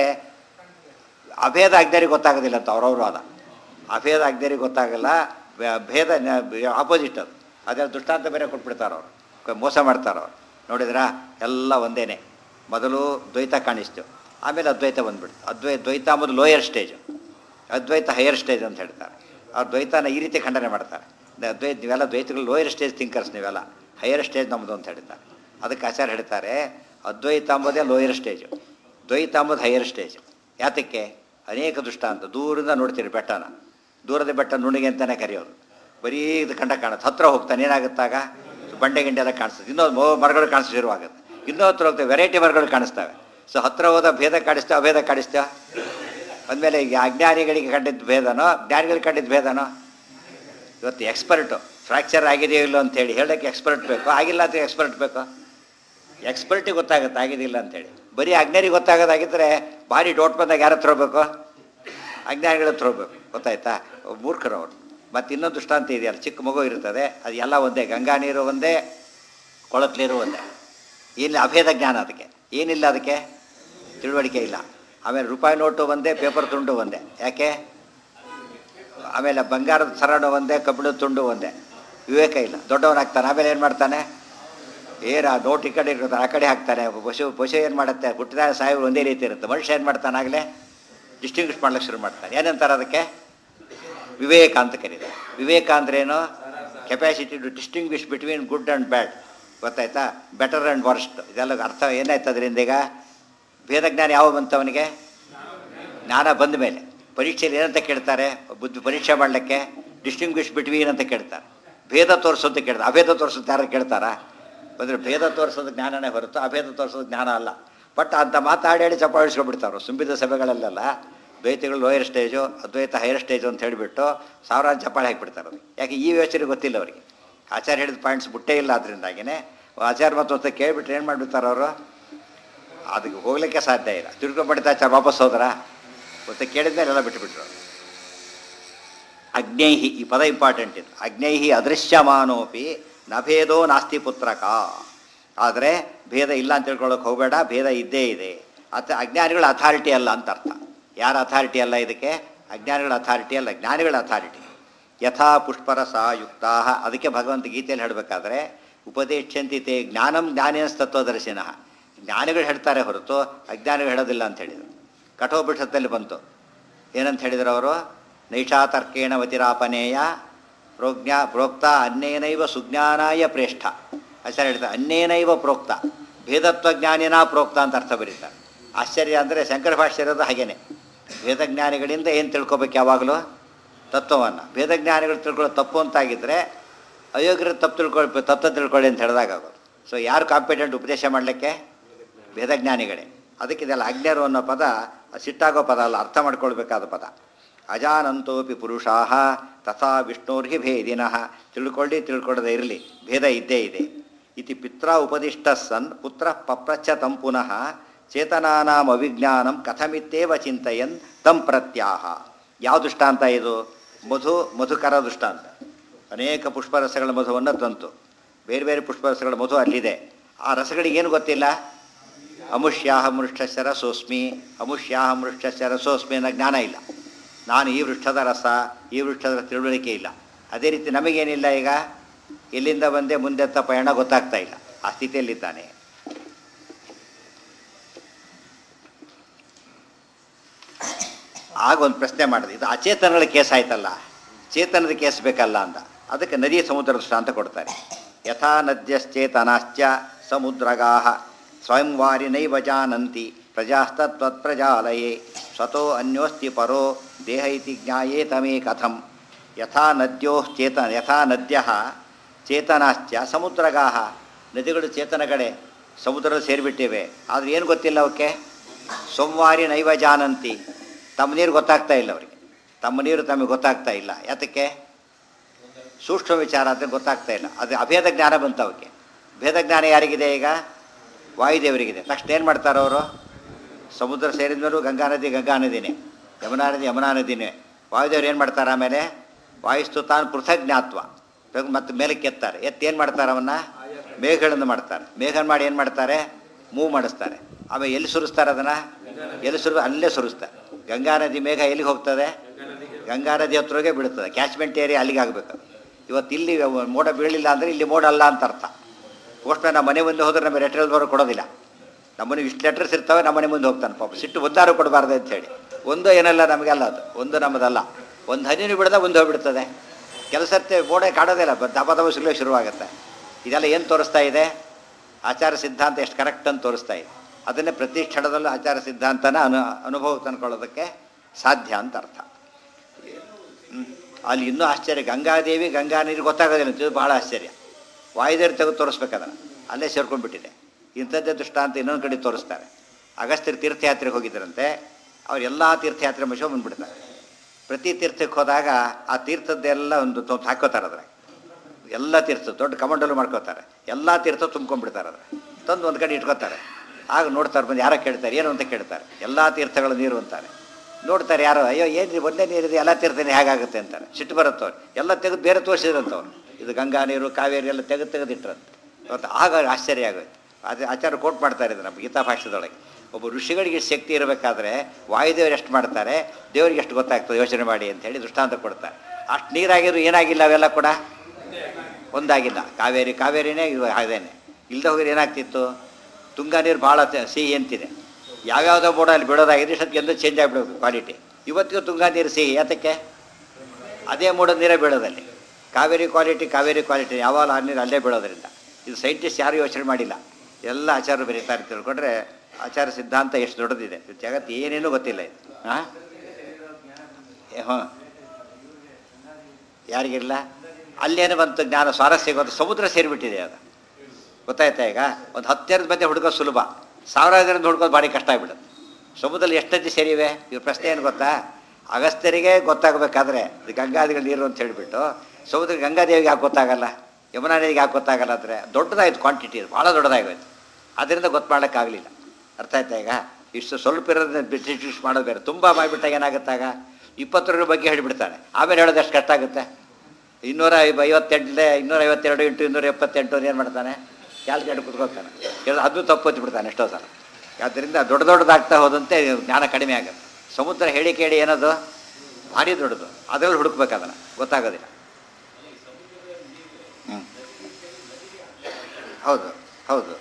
ಅಭೇದ ಅಜ್ಞರಿಗೆ ಗೊತ್ತಾಗೋದಿಲ್ಲ ಅಂತ ಅವ್ರವ್ರ ವಾದ ಅಭೇದ ಅಜ್ಞರಿಗೆ ಗೊತ್ತಾಗಲ್ಲ ಬೆ- ಭೇದ ಆಪೋಸಿಟ್ ಅದು ಅದೇ ದೃಷ್ಟಾಂತ ಬೇರೆ ಕೊಟ್ಬಿಡ್ತಾರೆ ಅವರು ಕ- ಮೋಸ ಮಾಡ್ತಾರೆ ಅವ್ರು ನೋಡಿದ್ರಾ ಎಲ್ಲ ಒಂದೇನೆ ಮೊದಲು ದ್ವೈತ ಕಾಣಿಸ್ತು ಆಮೇಲೆ ಅದ್ವೈತ ಬಂದ್ಬಿಡ್ತು ಅದ್ವೈ ದ್ವೈತ ಅಂಬುದು lower stage Advaita higher stage ಅಂತ ಹೇಳ್ತಾರೆ ಆ ದ್ವೈತನ ಈ ರೀತಿ ಖಂಡನೆ ಮಾಡ್ತಾರೆ ದ- ದ್ವೈತ ನೀವೆಲ್ಲ ದ್ವೈತಗಳು ಲೋಯರ್ ಸ್ಟೇಜ್ ಥಿಂಕರ್ಸ್ ನೀವೆಲ್ಲ ಹೈಯರ್ ಸ್ಟೇಜ್ ನಮ್ಮದು ಅಂತ ಹೇಳ್ತಾರೆ ಅದಕ್ಕೆ ಆಚಾರ್ಯ ಹೇಳ್ತಾರೆ ಅದ್ವೈತ ಅಂಬೋದೇ ಲೋಯರ್ ಸ್ಟೇಜು ದ್ವೈತ ಅಂಬೋದು ಹೈಯರ್ ಸ್ಟೇಜ್ ಯಾತಕ್ಕೆ ಅನೇಕ ದೃಷ್ಟಾಂತ ದೂರದಿಂದ ನೋಡ್ತೀರಿ ಬೆಟ್ಟನ ದೂರದ ಬೆಟ್ಟ ನುಣಿಗೆ ಅಂತಲೇ ಕರೆಯೋದು ಬರೀ ಇದು ಕಂಡ ಕಾಣುತ್ತೆ ಹತ್ರ ಹೋಗ್ತಾನೆ ಏನಾಗುತ್ತಾಗ ಬಂಡೆ ಗಿಂಡೆ ಎಲ್ಲ ಕಾಣಿಸ್ತದೆ ಇನ್ನೊಂದು ಮೊ- ಮರಗಳು ಕಾಣಿಸ್ ಶುರುವಾಗುತ್ತೆ ಇನ್ನೂ ಹತ್ರ ಹೋಗ್ತವೆ ವೆರೈಟಿ ಮರಗಳು ಕಾಣಿಸ್ತವೆ ಸೊ ಹತ್ರ ಹೋದ ಭೇದ ಕಾಣಿಸ್ತೇವೆ ಅಭೇದ ಕಾಣಿಸ್ತೇವೆ ಅಂದಮೇಲೆ ಈಗ ಅಜ್ಞಾನಿಗಳಿಗೆ ಕಂಡಿದ್ದ ಭೇದನೋ ಜ್ಞಾನಿಗಳಿಗೆ ಕಂಡಿದ್ದ ಭೇದನೋ ಇವತ್ತು ಎಕ್ಸ್ಪರ್ಟು ಫ್ರ್ಯಾಕ್ಚರ್ ಆಗಿದೆಯೋ ಇಲ್ಲೋ ಅಂತೇಳಿ ಹೇಳೋಕ್ಕೆ ಎಕ್ಸ್ಪರ್ಟ್ ಬೇಕು ಆಗಿಲ್ಲ ಅಂತ ಎಕ್ಸ್ಪರ್ಟ್ ಬೇಕು ಎಕ್ಸ್ಪರ್ಟಿಗೆ ಗೊತ್ತಾಗುತ್ತೆ ಆಗಿದಿಲ್ಲ ಅಂತೇಳಿ ಬರೀ ಅಜ್ಞಾನಿಗೆ ಗೊತ್ತಾಗೋದಾಗಿದ್ದರೆ ಭಾರಿ ಡೌಟ್ ಬಂದಾಗ ಯಾರ ಹತ್ರ ಹೋಗ್ಬೇಕು ಅಜ್ಞಾನಿಗಳ ಹತ್ರ ಹೋಗ್ಬೇಕು ಗೊತ್ತಾಯ್ತಾ ಮೂರ್ಖರು ಅವರು ಮತ್ತು ಇನ್ನೊಂದು ದೃಷ್ಟಾಂತ ಇದೆಯಲ್ಲ ಚಿಕ್ಕ ಮಗು ಇರ್ತದೆ ಅದು ಎಲ್ಲ ಒಂದೇ ಗಂಗಾ ನೀರು ಒಂದೇ ಕೊಳತ್ ನೀರು ಒಂದೇ ಏನು ಅಭೇದ ಜ್ಞಾನ ಅದಕ್ಕೆ ಏನಿಲ್ಲ ಅದಕ್ಕೆ ತಿಳುವಳಿಕೆ ಇಲ್ಲ ಆಮೇಲೆ ರೂಪಾಯಿ ನೋಟು ಒಂದೇ ಪೇಪರ್ ತುಂಡು ಒಂದೇ ಯಾಕೆ ಆಮೇಲೆ ಬಂಗಾರದ ಸರಣ ಒಂದೇ ಕಬ್ಬಿಣದ ತುಂಡು ಒಂದೇ ವಿವೇಕ ಇಲ್ಲ ದೊಡ್ಡವನಾಗ್ತಾನೆ ಆಮೇಲೆ ಏನು ಮಾಡ್ತಾನೆ ಏನ ನೋಟ್ ಈ ಕಡೆ ಇರುತ್ತೆ ಆ ಕಡೆ ಹಾಕ್ತಾನೆ ಪಶು ಪಶು ಏನು ಮಾಡುತ್ತೆ ಹುಟ್ಟಿದಾಗ ಸಾಯಿಗಳು ಒಂದೇ ರೀತಿ ಇರುತ್ತೆ ಮನುಷ್ಯ ಏನು ಮಾಡ್ತಾನೆ ಆಗಲೇ ಡಿಸ್ಟಿಂಗ್ವಿಷ್ ಮಾಡ್ಲಿಕ್ಕೆ ಶುರು ಮಾಡ್ತಾನೆ ಏನಂತಾರೆ ಅದಕ್ಕೆ ವಿವೇಕ ಅಂತ ಕರೀತಾರೆ ವಿವೇಕ ಅಂದ್ರೇನು capacity to distinguish between good and bad ಗೊತ್ತಾಯ್ತಾ ಬೆಟರ್ ಆ್ಯಂಡ್ ವರ್ಸ್ಟ್ ಇದೆಲ್ಲ ಅರ್ಥ ಏನಾಯ್ತು ಅದರಿಂದ ಈಗ ಭೇದಜ್ಞಾನ ಯಾವ ಬಂತು ಅವನಿಗೆ ಜ್ಞಾನ ಬಂದ ಮೇಲೆ ಪರೀಕ್ಷೆಯಲ್ಲಿ ಏನಂತ ಕೇಳ್ತಾರೆ ಬುದ್ಧಿ ಪರೀಕ್ಷೆ ಮಾಡಲಿಕ್ಕೆ ಡಿಸ್ಟಿಂಗ್ವಿಷ್ ಬಿಟ್ವೀನ್ ಅಂತ ಕೇಳ್ತಾರೆ ಭೇದ ತೋರಿಸೋದು ಕೇಳ್ತಾರೆ ಅಭೇದ ತೋರಿಸೋದು ಯಾರು ಕೇಳ್ತಾರಾ ಅಂದರೆ ಭೇದ ತೋರಿಸೋದು ಜ್ಞಾನನೇ ಹೊರತು ಅಭೇದ ತೋರಿಸೋದು ಜ್ಞಾನ ಅಲ್ಲ ಬಟ್ ಅಂತ ಮಾತಾಡಿ ಹೇಳಿ ಚಪ್ಪಾಳಿಸ್ಕೊಬಿಡ್ತಾರೆ ಸುಂಬಿದ ಸಭೆಗಳಲ್ಲೆಲ್ಲ ದ್ವೈತಗಳು lower stage Advaita higher stage ಅಂತ ಹೇಳಿಬಿಟ್ಟು ಸಾವಿರಾರು ಚಪ್ಪಾಳೆ ಹಾಕಿಬಿಡ್ತಾರೆ ಅದು ಯಾಕೆ ಈ ಯೋಚನೆ ಗೊತ್ತಿಲ್ಲ ಅವರಿಗೆ ಆಚಾರ್ಯ ಹೇಳಿದ ಪಾಯಿಂಟ್ಸ್ ಬಿಟ್ಟೇ ಇಲ್ಲ ಅದರಿಂದಾಗಿನೇ ಆಚಾರ್ಯ ಮತ್ತು ಕೇಳಿಬಿಟ್ರೆ ಏನು ಮಾಡಿಬಿಡ್ತಾರೆ ಅವರು ಅದಕ್ಕೆ ಹೋಗ್ಲಿಕ್ಕೆ ಸಾಧ್ಯ ಇಲ್ಲ ತಿಳ್ಕೊಂಡ್ಬಿಡ್ತಾಚಾರ ವಾಪಸ್ ಹೋದ್ರ ಮತ್ತೆ ಕೇಳಿದ್ಮೇಲೆ ಎಲ್ಲ ಬಿಟ್ಟುಬಿಟ್ರು ಅಗ್ನೈಹಿ ಈ ಪದ ಇಂಪಾರ್ಟೆಂಟ್ ಇದು ಅಗ್ನೈಹಿ ಅದೃಶ್ಯಮಾನೋಪಿ ನಭೇದೋ ನಾಸ್ತಿ ಪುತ್ರಕ ಆದರೆ ಭೇದ ಇಲ್ಲ ಅಂತ ತಿಳ್ಕೊಳ್ಳೋಕೆ ಹೋಗಬೇಡ ಭೇದ ಇದ್ದೇ ಇದೆ ಅಥ ಅಜ್ಞಾನಿಗಳ ಅಥಾರಿಟಿ ಅಲ್ಲ ಅಂತ ಅರ್ಥ ಯಾರ ಅಥಾರಿಟಿ ಅಲ್ಲ ಇದಕ್ಕೆ ಅಜ್ಞಾನಿಗಳ ಅಥಾರಿಟಿ ಅಲ್ಲ ಜ್ಞಾನಿಗಳ ಅಥಾರಿಟಿ ಯಥಾ ಪುಷ್ಪರಸ ಯುಕ್ತಾ ಅದಕ್ಕೆ ಭಗವಂತ ಗೀತೆಯಲ್ಲಿ ಹೇಳಬೇಕಾದ್ರೆ ಉಪದೇಶಂತಿ ತೇ ಜ್ಞಾನಂ ಜ್ಞಾನಿನ ತತ್ವದರ್ಶಿನಃ ಜ್ಞಾನಿಗಳು ಹೇಳ್ತಾರೆ ಹೊರತು ಅಜ್ಞಾನಿಗಳು ಹೇಳೋದಿಲ್ಲ ಅಂತ ಹೇಳಿದರು ಕಠೋಪನಿಷತ್ತಲ್ಲಿ ಬಂತು ಏನಂತ ಹೇಳಿದರು ಅವರು ನೈಷಾತರ್ಕೇಣ ವತಿರಾಪನೇಯ ಪ್ರೋಜ್ಞಾ ಪ್ರೋಕ್ತ ಅನ್ನೇನೈವ ಸುಜ್ಞಾನಾಯ ಪ್ರೇಷ್ಠ ಆಚಾರ್ಯ ಹೇಳ್ತಾರೆ ಅನ್ನೇನೈವ ಪ್ರೋಕ್ತ ಭೇದತ್ವಜ್ಞಾನಿನ ಪ್ರೋಕ್ತ ಅಂತ ಅರ್ಥ ಬರೀತಾರೆ ಆಶ್ಚರ್ಯ ಅಂದರೆ ಶಂಕರ ಭಾಷ್ಯ ಇರೋದು ಹಾಗೇನೆ ಭೇದಜ್ಞಾನಿಗಳಿಂದ ಏನು ತಿಳ್ಕೊಬೇಕು ಯಾವಾಗಲೂ ತತ್ವವನ್ನು ಭೇದಜ್ಞಾನಿಗಳು ತಿಳ್ಕೊಳ್ಳೋ ತಪ್ಪು ಅಂತಾಗಿದ್ದರೆ ಅಯೋಗ್ಯರ ತಪ್ಪು ತಿಳ್ಕೊಳ್ಬೇಕು ತತ್ವ ತಿಳ್ಕೊಳ್ಳಿ ಅಂತ ಹೇಳಿದಾಗ ಆಗೋದು ಸೊ ಯಾರು ಕಾಂಪಿಟೆಂಟ್ ಉಪದೇಶ ಮಾಡಲಿಕ್ಕೆ ಭೇದಜ್ಞಾನಿಗಳೇ ಅದಕ್ಕೆ ಇದೆಲ್ಲ ಅಜ್ಞರು ಅನ್ನೋ ಪದ ಸಿಟ್ಟಾಗೋ ಪದ ಅಲ್ಲ ಅರ್ಥ ಮಾಡ್ಕೊಳ್ಬೇಕಾದ ಪದ ಅಜಾನಂತೋಪಿ ಪುರುಷಾ ತಥಾ ವಿಷ್ಣೋರ್ಹಿ ಭೇದಿನಃ ತಿಳ್ಕೊಳ್ಳಿ ತಿಳ್ಕೊಳ್ಳದೆ ಇರಲಿ ಭೇದ ಇದ್ದೇ ಇದೆ ಇತಿ ಪಿತ್ರ ಉಪದಿಷ್ಟ ಸನ್ ಪುತ್ರ ಪಪ್ರಚ್ಛ ತಂ ಪುನಃ ಚೇತನಾನಾಂ ಅವಿಜ್ಞಾನಂ ಕಥಮಿತ್ತೇವ ಚಿಂತಯನ್ ತಂ ಪ್ರತ್ಯಾಹ ಯಾವ ದೃಷ್ಟಾಂತ ಇದು ಮಧು ಮಧುಕರ ದೃಷ್ಟಾಂತ ಅನೇಕ ಪುಷ್ಪರಸಗಳ ಮಧುವನ್ನು ತಂತು ಬೇರೆ ಬೇರೆ ಪುಷ್ಪರಸಗಳ ಮಧು ಅಲ್ಲಿದೆ ಆ ರಸಗಳಿಗೇನು ಗೊತ್ತಿಲ್ಲ ಅಮುಷ್ಯಾಹ ಮೃಷ್ಟಸ್ಯ ರಸೋಸ್ಮಿ ಅಮುಷ್ಯಾಹ ಮೃಷ್ಟಸ್ಯ ರಸೋಸ್ಮಿ ಅನ್ನೋ ಜ್ಞಾನ ಇಲ್ಲ ನಾನು ಈ ವೃಕ್ಷದ ರಸ ಈ ವೃಕ್ಷದ ತಿಳುವಳಿಕೆ ಇಲ್ಲ ಅದೇ ರೀತಿ ನಮಗೇನಿಲ್ಲ ಈಗ ಎಲ್ಲಿಂದ ಬಂದೆ ಮುಂದೆತ್ತ ಪಯಣ ಗೊತ್ತಾಗ್ತಾ ಇಲ್ಲ ಆ ಸ್ಥಿತಿಯಲ್ಲಿದ್ದಾನೆ ಆಗ ಒಂದು ಪ್ರಶ್ನೆ ಮಾಡಿದೆ ಇದು ಅಚೇತನಗಳ ಕೇಸ್ ಆಯ್ತಲ್ಲ ಚೇತನದ ಕೇಸ್ ಬೇಕಲ್ಲ ಅಂತ ಅದಕ್ಕೆ ನದಿ ಸಮುದ್ರ ದೃಷ್ಟಾಂತ ಕೊಡ್ತಾರೆ ಯಥಾ ನದ್ಯಶ್ಚೇತನಾಶ್ಚ ಸಮುದ್ರಗಾ ಸ್ವಯಂವಾರಿನೈವ ಜಾನಂತಿ ಪ್ರಜಾಸ್ತತ್ವತ್ಪ್ರಜಾಲಯೇ ಸ್ವತೋ ಅನ್ಯೋಸ್ತಿ ಪರೋ ದೇಹ ಇತಿ ಜ್ಞಾಯೇತ ಮೇ ಕಥಂ ಯಥಾ ನದ್ಯೋ ಚೇತನ ಯಥಾ ನದ್ಯ ಚೇತನಾಶ್ಚ ಸಮುದ್ರಗಾ ನದಿಗಳು ಚೇತನಗಳೇ ಸಮುದ್ರದ ಸೇರಿಬಿಟ್ಟಿವೆ ಆದರೆ ಏನು ಗೊತ್ತಿಲ್ಲ ಅವಕ್ಕೆ ಸೋಮವಾರಿ ನೈವ ಜಾನಂತಿ ತಮ್ಮ ನೀರು ಗೊತ್ತಾಗ್ತಾ ಇಲ್ಲ ಅವರಿಗೆ ತಮ್ಮ ನೀರು ತಮಗೆ ಗೊತ್ತಾಗ್ತಾ ಇಲ್ಲ ಯಾತಕ್ಕೆ ಸೂಕ್ಷ್ಮ ವಿಚಾರ ಅಂತ ಗೊತ್ತಾಗ್ತಾ ಇಲ್ಲ ಅದು ಅಭೇದ ಜ್ಞಾನ ಬಂತು ಅವಕ್ಕೆ ಭೇದ ಜ್ಞಾನ ಯಾರಿಗಿದೆ ಈಗ ವಾಯುದೇವರಿಗಿದೆ ತಕ್ಷಣ ಏನು ಮಾಡ್ತಾರೆ ಅವರು ಸಮುದ್ರ ಸೇರಿದ ಮೇಲೂ ಗಂಗಾ ನದಿ ಗಂಗಾ ನದಿನೇ ಯಮುನಾ ನದಿ ಯಮುನಾ ನದಿನೇ ವಾಯುದೇವರು ಏನು ಮಾಡ್ತಾರೆ ಆಮೇಲೆ ವಾಯುಸ್ತು ತಾನು ಪೃಥಕ್ ಜ್ಞಾತ್ವ ಮತ್ತು ಮೇಲಕ್ಕೆ ಎತ್ತಾರೆ ಎತ್ತಿ ಏನು ಮಾಡ್ತಾರೆ ಅವನ್ನ ಮೇಘಗಳನ್ನು ಮಾಡ್ತಾರೆ ಮೇಘನ ಮಾಡಿ ಏನು ಮಾಡ್ತಾರೆ ಮೂವ್ ಮಾಡಿಸ್ತಾರೆ ಆಮೇಲೆ ಎಲ್ಲಿ ಸುರಿಸ್ತಾರೆ ಅದನ್ನು ಎಲ್ಲಿ ಸುರು ಅಲ್ಲೇ ಸುರಿಸ್ತಾರೆ ಗಂಗಾ ನದಿ ಮೇಘ ಎಲ್ಲಿಗೆ ಹೋಗ್ತದೆ ಗಂಗಾ ನದಿ ಹತ್ರಗೆ ಬೀಳ್ತದೆ ಕ್ಯಾಚ್ಮೆಂಟ್ ಏರಿಯಾ ಅಲ್ಲಿಗೆ ಆಗಬೇಕು ಇವತ್ತು ಇಲ್ಲಿ ಮೋಡ ಬೀಳಿಲ್ಲ ಅಂದರೆ ಇಲ್ಲಿ ಮೋಡ ಅಲ್ಲ ಅಂತ ಅರ್ಥ ಪೋಸ್ಟ್ಮ್ಯಾನ್ ನಮ್ಮ ಮನೆ ಮುಂದೆ ಹೋದ್ರೆ ನಮಗೆ ಲೆಟ್ರಲ್ಲಿ ಬರೋ ಕೊಡೋದಿಲ್ಲ ನಮ್ಮನೆ ಇಷ್ಟು ಲೆಟರ್ಸ್ ಇರ್ತವೆ ನಮ್ಮ ಮನೆ ಮುಂದೆ ಹೋಗ್ತಾನೆ ಪಾಪ ಸಿಟ್ಟು ಒಂದಾರು ಕೊಡಬಾರ್ದು ಅಂತೇಳಿ ಒಂದು ಏನಲ್ಲ ನಮಗೆಲ್ಲ ಅದು ಒಂದು ನಮ್ಮದಲ್ಲ ಒಂದು ಹನಿನೂ ಬಿಡದ ಒಂದು ಹೋಗ್ಬಿಡ್ತದೆ ಕೆಲಸತ್ತೆ ಮೋಡ ಕಾಡೋದಿಲ್ಲ ಬ- ದಬ ದಬ ಸುಳ್ಳು ಶುರುವಾಗುತ್ತೆ ಇದೆಲ್ಲ ಏನು ತೋರಿಸ್ತಾ ಇದೆ ಆಚಾರ ಸಿದ್ಧಾಂತ ಎಷ್ಟು ಕರೆಕ್ಟ್ ಅಂತ ತೋರಿಸ್ತಾ ಇದೆ ಅದನ್ನೇ ಪ್ರತಿ ಕ್ಷಣದಲ್ಲೂ ಆಚಾರ ಸಿದ್ಧಾಂತನ ಅನು ಅನುಭವ ತಂದ್ಕೊಳ್ಳೋದಕ್ಕೆ ಸಾಧ್ಯ ಅಂತ ಅರ್ಥ ಹ್ಮ್. ಅಲ್ಲಿ ಇನ್ನೂ ಆಶ್ಚರ್ಯ ಗಂಗಾದೇವಿ ಗಂಗಾ ನೀರು ಗೊತ್ತಾಗೋದಿಲ್ಲ ಅಂತ ಇದು ಬಹಳ ಆಶ್ಚರ್ಯ ವಾಯುದೇವ್ರು ತೆಗೆದು ತೋರಿಸ್ಬೇಕದನ್ನು ಅಲ್ಲೇ ಸೇರ್ಕೊಂಡ್ಬಿಟ್ಟಿದೆ ಇಂಥದ್ದೇ ದೃಷ್ಟಾಂತ ಇನ್ನೊಂದು ಕಡೆ ತೋರಿಸ್ತಾರೆ ಅಗಸ್ತ್ಯರು ತೀರ್ಥಯಾತ್ರೆಗೆ ಹೋಗಿದ್ದರಂತೆ ಅವ್ರು ಎಲ್ಲ ತೀರ್ಥಯಾತ್ರೆ ಮುಗಿಸೋ ಬಂದ್ಬಿಡ್ತಾರೆ ಪ್ರತಿ ತೀರ್ಥಕ್ಕೆ ಹೋದಾಗ ಆ ತೀರ್ಥದ್ದೆಲ್ಲ ಒಂದು ತೊಂದು ಹಾಕೋತಾರೆ ಅದ್ರಾಗ ಎಲ್ಲ ತೀರ್ಥ ದೊಡ್ಡ ಕಮಂಡಲು ಮಾಡ್ಕೋತಾರೆ ಎಲ್ಲ ತೀರ್ಥ ತುಂಬ್ಕೊಂಡ್ಬಿಡ್ತಾರೆ ಅದ್ರ ತಂದು ಒಂದು ಕಡೆ ಇಟ್ಕೋತಾರೆ ಆಗ ನೋಡ್ತಾರೆ ಬಂದು ಯಾರೋ ಕೇಳ್ತಾರೆ ಏನು ಅಂತ ಕೇಳ್ತಾರೆ ಎಲ್ಲ ತೀರ್ಥಗಳ ನೀರು ಅಂತಾರೆ ನೋಡ್ತಾರೆ ಯಾರೋ ಅಯ್ಯೋ ಏನು ಒಂದೇ ನೀರಿದೆ ಎಲ್ಲ ತೀರ್ಥನೇ ಹೇಗಾಗುತ್ತೆ ಅಂತಾರೆ ಸಿಟ್ಟು ಬರುತ್ತವ್ರು ಎಲ್ಲ ತೆಗೆದು ಬೇರೆ ತೋರಿಸಿದ್ರಂತವ್ರು ಇದು ಗಂಗಾ ನೀರು ಕಾವೇರಿ ಎಲ್ಲ ತೆಗೆದು ತೆಗೆದಿಟ್ರಂತೆ ಇವತ್ತು ಆಗ ಆಶ್ಚರ್ಯ ಆಗೋಯ್ತು ಅದೇ ಆಚಾರ ಕೋಟ್ ಮಾಡ್ತಾರೆ ಇದು ನಮ್ಮ ಗೀತಾ ಭಾಷ್ಯದೊಳಗೆ ಒಬ್ಬ ಋಷಿಗಳಿಗೆ ಇಷ್ಟ್ ಶಕ್ತಿ ಇರಬೇಕಾದ್ರೆ ವಾಯುದೇವರು ಎಷ್ಟು ಮಾಡ್ತಾರೆ ದೇವರಿಗೆ ಎಷ್ಟು ಗೊತ್ತಾಗ್ತದೆ ಯೋಚನೆ ಮಾಡಿ ಅಂತ ಹೇಳಿ ದೃಷ್ಟಾಂತ ಕೊಡ್ತಾರೆ ಅಷ್ಟು ನೀರಾಗಿದ್ರು ಏನಾಗಿಲ್ಲ ಅವೆಲ್ಲ ಕೂಡ ಒಂದಾಗಿಲ್ಲ ಕಾವೇರಿ ಕಾವೇರಿನೇ ಇವು ಅದೇನೆ ಇಲ್ಲದೆ ಹೋಗಿದ್ರೆ ಏನಾಗ್ತಿತ್ತು ತುಂಗಾ ನೀರು ಭಾಳ ತ- ಸಿಹಿ ಅಂತಿದೆ ಯಾವ್ಯಾವುದೋ ಬೋಡ ಅಲ್ಲಿ ಬಿಡೋದಾಗಿದೆ ಇಷ್ಟೊತ್ತಿಗೆ ಎಂದು ಚೇಂಜ್ ಆಗಿಬಿಡೋದು ಕ್ವಾಲಿಟಿ ಇವತ್ತಿಗೂ ತುಂಗಾ ನೀರು ಸಿಹಿ ಯಾತಕ್ಕೆ ಅದೇ ಮೂಡ ನೀರೇ ಬೀಳೋದಲ್ಲಿ ಕಾವೇರಿ ಕ್ವಾಲಿಟಿ ಕಾವೇರಿ ಕ್ವಾಲಿಟಿ ಯಾವಾಗ ಆ ನೀರು ಅಲ್ಲೇ ಬೀಳೋದ್ರಿಂದ ಇದು ಸೈಂಟಿಸ್ಟ್ ಯಾರು ಯೋಚನೆ ಮಾಡಿಲ್ಲ ಎಲ್ಲ ಆಚಾರ ಬರೀತಾರೆ ತಿಳ್ಕೊಂಡ್ರೆ ಆಚಾರ ಸಿದ್ಧಾಂತ ಎಷ್ಟು ದೊಡ್ಡದಿದೆ ಇದು ಜಗತ್ತು ಏನೇನೂ ಗೊತ್ತಿಲ್ಲ ಇದು ಹಾಂ ಹಾಂ ಯಾರಿಗಿಲ್ಲ ಅಲ್ಲೇನು ಬಂತು ಜ್ಞಾನ ಸ್ವಾರಸ್ಯ ಗೊತ್ತು ಸಮುದ್ರ ಸೇರಿಬಿಟ್ಟಿದೆ ಅದು ಗೊತ್ತಾಯ್ತಾ ಈಗ ಒಂದು ಹತ್ತೆರದ ಮಧ್ಯೆ ಹುಡುಕೋದು ಸುಲಭ ಸಾವಿರಾರು ಜನದ ಹುಡ್ಕೋದು ಭಾರಿ ಕಷ್ಟ ಆಗ್ಬಿಡುತ್ತೆ ಸಮುದ್ರದಲ್ಲಿ ಎಷ್ಟೊತ್ತಿ ಸೇರಿವೆ ಇವ್ರ ಪ್ರಶ್ನೆ ಏನು ಗೊತ್ತಾ ಅಗಸ್ತ್ಯರಿಗೆ ಗೊತ್ತಾಗಬೇಕಾದ್ರೆ ಇದು ಗಂಗಾದಿಗಳ ನೀರು ಅಂತ ಹೇಳಿಬಿಟ್ಟು ಸಮುದ್ರ ಗಂಗಾದೇವಿಗೆ ಯಾಕೆ ಗೊತ್ತಾಗಲ್ಲ ಯಮುನಾ ನದಿಗೆ ಯಾಕೆ ಗೊತ್ತಾಗಲ್ಲ ಅಂದರೆ ದೊಡ್ಡದಾಯ್ತು ಕ್ವಾಂಟಿಟಿ ಭಾಳ ದೊಡ್ಡದಾಗೋಯ್ತು ಅದರಿಂದ ಗೊತ್ತು ಮಾಡೋಕ್ಕಾಗಲಿಲ್ಲ ಅರ್ಥ ಆಯ್ತಾ ಈಗ ಇಷ್ಟು ಸ್ವಲ್ಪ ಇರೋದನ್ನ ಬ್ರಿಟಿಷ್ ಮಾಡೋದು ಬೇರೆ ತುಂಬ ಮಾಡಿಬಿಟ್ಟಾಗ ಏನಾಗುತ್ತಾಗ ಇಪ್ಪತ್ತರ ಬಗ್ಗೆ ಹೇಳಿಬಿಡ್ತಾನೆ ಆಮೇಲೆ ಹೇಳೋದು ಎಷ್ಟು ಕಷ್ಟ ಆಗುತ್ತೆ ಇನ್ನೂರ ಐವ- ಐವತ್ತೆಂಟಲೆ ಇನ್ನೂರ ಐವತ್ತೆರಡು ಇಂಟು ಇನ್ನೂರ ಎಪ್ಪತ್ತೆಂಟು ಏನು ಮಾಡ್ತಾನೆ ಕ್ಯಾಲ್ಕುಲೇಟ್ ಕುತ್ಕೊಳ್ತಾನೆ ಕೆಲವು ಅದು ತಪ್ಪು ಹೊತ್ಬಿಡ್ತಾನೆ ಎಷ್ಟೋ ಸಲ ಆದ್ದರಿಂದ ದೊಡ್ಡ ದೊಡ್ಡದಾಗ್ತಾ ಹೋದಂತೆ ಜ್ಞಾನ ಕಡಿಮೆ ಆಗುತ್ತೆ ಸಮುದ್ರ ಹೇಳಿ ಕೇಳಿ ಏನದು ಭಾರಿ ದೊಡ್ಡದು ಅದರಲ್ಲಿ ಹುಡುಕ್ಬೇಕು ಅದನ್ನು ಗೊತ್ತಾಗೋದಿಲ್ಲ ಹ್ಞೂ ಹೌದು ಹೌದು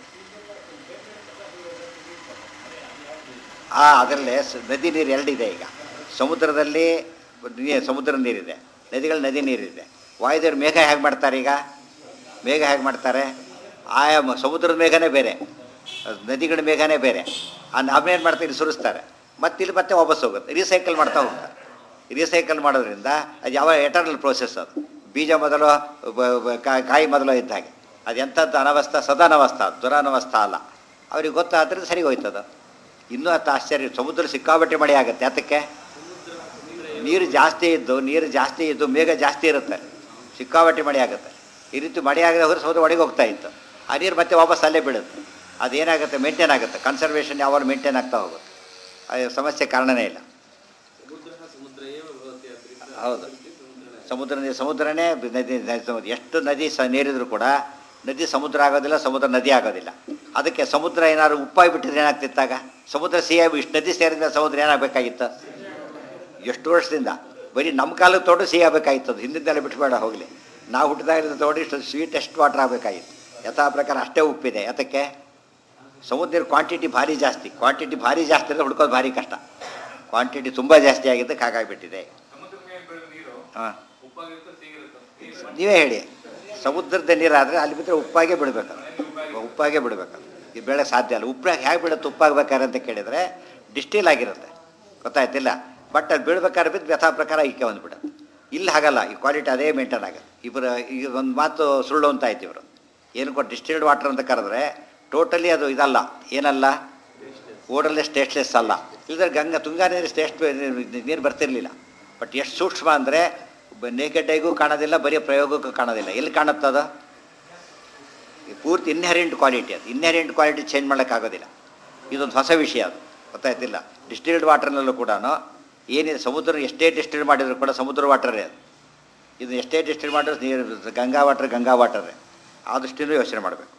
ಆ ಅದರಲ್ಲೇ ಸ- ನದಿ ನೀರು ಎರಡಿದೆ ಈಗ ಸಮುದ್ರದಲ್ಲಿ ನೀ- ಸಮುದ್ರ ನೀರಿದೆ ನದಿಗಳು ನದಿ ನೀರಿದೆ ವಾಯುದೇವ್ರು ಮೇಘ ಹೇಗೆ ಮಾಡ್ತಾರೆ ಈಗ ಮೇಘ ಹೇಗೆ ಮಾಡ್ತಾರೆ ಆಯಾ ಮ- ಸಮುದ್ರದ ಮೇಘನೇ ಬೇರೆ ಅದು ನದಿಗಳ ಮೇಘನೇ ಬೇರೆ ಆ ನಾವೇನು ಮಾಡ್ತಾರೆ ಇಲ್ಲಿ ಸುರಿಸ್ತಾರೆ ಮತ್ತೆ ಇಲ್ಲಿ ಮತ್ತೆ ವಾಪಸ್ ಹೋಗುತ್ತೆ ರೀಸೈಕಲ್ ಮಾಡ್ತಾ ಹೋಗ್ತಾರೆ ರೀಸೈಕಲ್ ಮಾಡೋದ್ರಿಂದ ಅದು ಯಾವ ಎಟರ್ನಲ್ ಪ್ರೋಸೆಸ್ ಅದು ಬೀಜ ಮೊದಲು ಬ- ಬ- ಕಾ- ಕಾಯಿ ಮೊದಲು ಇದ್ದ ಹಾಗೆ ಅದು ಎಂಥದ್ದು ಅನವಸ್ಥಾ ಸದಾನವಸ್ಥಾ ದುರನವಸ್ಥಾ ಅಲ್ಲ ಅವ್ರಿಗೆ ಗೊತ್ತಾದ್ರೆ ಸರಿ ಹೋಯ್ತದ ಇನ್ನೂ ಅತ್ತ ಆಶ್ಚರ್ಯ ಸಮುದ್ರ ಸಿಕ್ಕಾಬಟ್ಟೆ ಮಳೆ ಆಗುತ್ತೆ ಅದಕ್ಕೆ ನೀರು ಜಾಸ್ತಿ ಇದ್ದು ನೀರು ಜಾಸ್ತಿ ಇದ್ದು ಮೇಘ ಜಾಸ್ತಿ ಇರುತ್ತೆ ಸಿಕ್ಕಾಬಟ್ಟೆ ಮಳೆ ಆಗುತ್ತೆ ಈ ರೀತಿ ಮಳೆ ಆಗದೆ ಹೋದ್ರೆ ಸಮುದ್ರ ಒಳಗೆ ಹೋಗ್ತಾ ಇತ್ತು ಆ ನೀರು ಮತ್ತೆ ವಾಪಸ್ ಅಲ್ಲೇ ಬೀಳುತ್ತೆ ಅದೇನಾಗುತ್ತೆ ಮೇಂಟೈನ್ ಆಗುತ್ತೆ ಕನ್ಸರ್ವೇಷನ್ ಯಾವಾಗ ಮೇಂಟೈನ್ ಆಗ್ತಾ ಹೋಗುತ್ತೆ ಅದು ಸಮಸ್ಯೆ ಕಾರಣನೇ ಇಲ್ಲ ಹೌದು ಸಮುದ್ರ ನೀರು ಸಮುದ್ರನೇ ನದಿ ನದಿ- ಸಮುದ್ರ ಎಷ್ಟು ನದಿ ಸ ನೀರಿದ್ರು ಕೂಡ ನದಿ ಸಮುದ್ರ ಆಗೋದಿಲ್ಲ ಸಮುದ್ರ ನದಿ ಆಗೋದಿಲ್ಲ ಅದಕ್ಕೆ ಸಮುದ್ರ ಏನಾದ್ರು ಉಪ್ಪಾಗಿ ಬಿಟ್ಟಿದ್ರೆ ಏನಾಗ್ತಿತ್ತಾಗ ಸಮುದ್ರ ಸಿಹಿಯಾಗಿ ಇಷ್ಟು ನದಿ ಸೇರಿದ ಸಮುದ್ರ ಏನಾಗಬೇಕಾಗಿತ್ತು ಎಷ್ಟು ವರ್ಷದಿಂದ ಬರೀ ನಮ್ಮ ಕಾಲಕ್ಕೆ ತೋಟ ಸಿಹಿ ಆಗಬೇಕಾಗಿತ್ತು ಅದು ಹಿಂದಿದ್ದೆಲ್ಲ ಬಿಟ್ಬೇಡ ಹೋಗಲಿ ನಾವು ಹುಟ್ಟಿದಾಗಿದ್ದ ತೋಟ ಇಷ್ಟು ಸ್ವೀಟೆಸ್ಟ್ ವಾಟರ್ ಆಗಬೇಕಾಗಿತ್ತು ಯಥಾ ಪ್ರಕಾರ ಅಷ್ಟೇ ಉಪ್ಪಿದೆ ಯಾತಕ್ಕೆ ಸಮುದ್ರದ ಕ್ವಾಂಟಿಟಿ ಭಾರಿ ಜಾಸ್ತಿ ಕ್ವಾಂಟಿಟಿ ಭಾರಿ ಜಾಸ್ತಿ ಅಂದರೆ ಹುಡ್ಕೋದು ಭಾರಿ ಕಷ್ಟ ಕ್ವಾಂಟಿಟಿ ತುಂಬ ಜಾಸ್ತಿ ಆಗಿದ್ದಕ್ಕೆ ಹಾಗಾಗಿಬಿಟ್ಟಿದೆ ಹಾಂ ನೀವೇ ಹೇಳಿ ಸಮುದ್ರದ ನೀರಾದರೆ ಅಲ್ಲಿ ಬಿದ್ದರೆ ಉಪ್ಪಾಗೆ ಬಿಡಬೇಕು ಉಪ್ಪಾಗೆ ಬಿಡಬೇಕು ಈ ಬೆಳೆ ಸಾಧ್ಯ ಅಲ್ಲ ಉಪ್ಪಾಗಿ ಹೇಗೆ ಬಿಡುತ್ತೆ ಉಪ್ಪಾಗಬೇಕಾದ್ರೆ ಅಂತ ಕೇಳಿದರೆ ಡಿಸ್ಟಿಲ್ ಆಗಿರುತ್ತೆ ಗೊತ್ತಾಯ್ತಿಲ್ಲ ಬಟ್ ಅದು ಬೀಳ್ಬೇಕಾದ್ರೆ ಬಿದ್ದು ಯಥಾ ಪ್ರಕಾರ ಈಕೆ ಬಂದುಬಿಡುತ್ತೆ ಇಲ್ಲಿ ಹಾಗಲ್ಲ ಈ ಕ್ವಾಲಿಟಿ ಅದೇ ಮೇಂಟೈನ್ ಆಗುತ್ತೆ ಇಬ್ಬರು ಈಗ ಒಂದು ಮಾತು ಸುಳ್ಳು ಅಂತ ಆಯ್ತು ಇವರು ಏನು ಕೊಟ್ಟು ಡಿಸ್ಟಿಲ್ಡ್ ವಾಟರ್ ಅಂತ ಕರೆದ್ರೆ ಟೋಟಲಿ ಅದು ಇದಲ್ಲ ಏನಲ್ಲ ಓಡಲ್ಲೇ ಸ್ಟೇಟ್ಲೆಸ್ ಅಲ್ಲ ಇಲ್ಲದ್ರೆ ಗಂಗಾ ತುಂಗಾ ನೀರು ಸ್ಟೇಸ್ಟ್ ನೀರು ಬರ್ತಿರ್ಲಿಲ್ಲ ಬಟ್ ಎಷ್ಟು ಸೂಕ್ಷ್ಮ ಅಂದರೆ ನೇಕೆಡ್ ಐಗೂ ಕಾಣೋದಿಲ್ಲ ಬರೀ ಪ್ರಯೋಗಕ್ಕೂ ಕಾಣೋದಿಲ್ಲ ಎಲ್ಲಿ ಕಾಣುತ್ತದ ಪೂರ್ತಿ ಇನ್ಹೆರೆಂಟ್ ಕ್ವಾಲಿಟಿ ಅದು ಇನ್ಹೆರೆಂಟ್ ಕ್ವಾಲಿಟಿ ಚೇಂಜ್ ಮಾಡೋಕ್ಕಾಗೋದಿಲ್ಲ ಇದೊಂದು ಹೊಸ ವಿಷಯ ಅದು ಗೊತ್ತಾಯ್ತಿಲ್ಲ ಡಿಸ್ಟಿಲ್ಡ್ ವಾಟರ್ನಲ್ಲೂ ಕೂಡ ಏನಿದೆ ಸಮುದ್ರ ಎಷ್ಟೇ ಡಿಸ್ಟಿಲ್ ಮಾಡಿದ್ರು ಕೂಡ ಸಮುದ್ರ ವಾಟರೇ ಅದು ಇದು ಎಷ್ಟೇ ಡಿಸ್ಟಿಲ್ ಮಾಡಿದ್ರು ನೀರು ಗಂಗಾ ವಾಟರ್ ಗಂಗಾ ವಾಟರೇ ಆ ದೃಷ್ಟಿನೂ ಯೋಚನೆ ಮಾಡಬೇಕು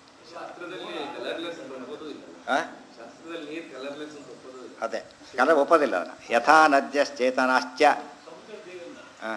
ಹಾಂ ಅದೇ ಕಲರ್ ಒಪ್ಪೋದಿಲ್ಲ ಅದನ್ನು ಯಥಾ ನದ್ಯಶ್ಚೇತನಾಶ್ಚ ಹಾಂ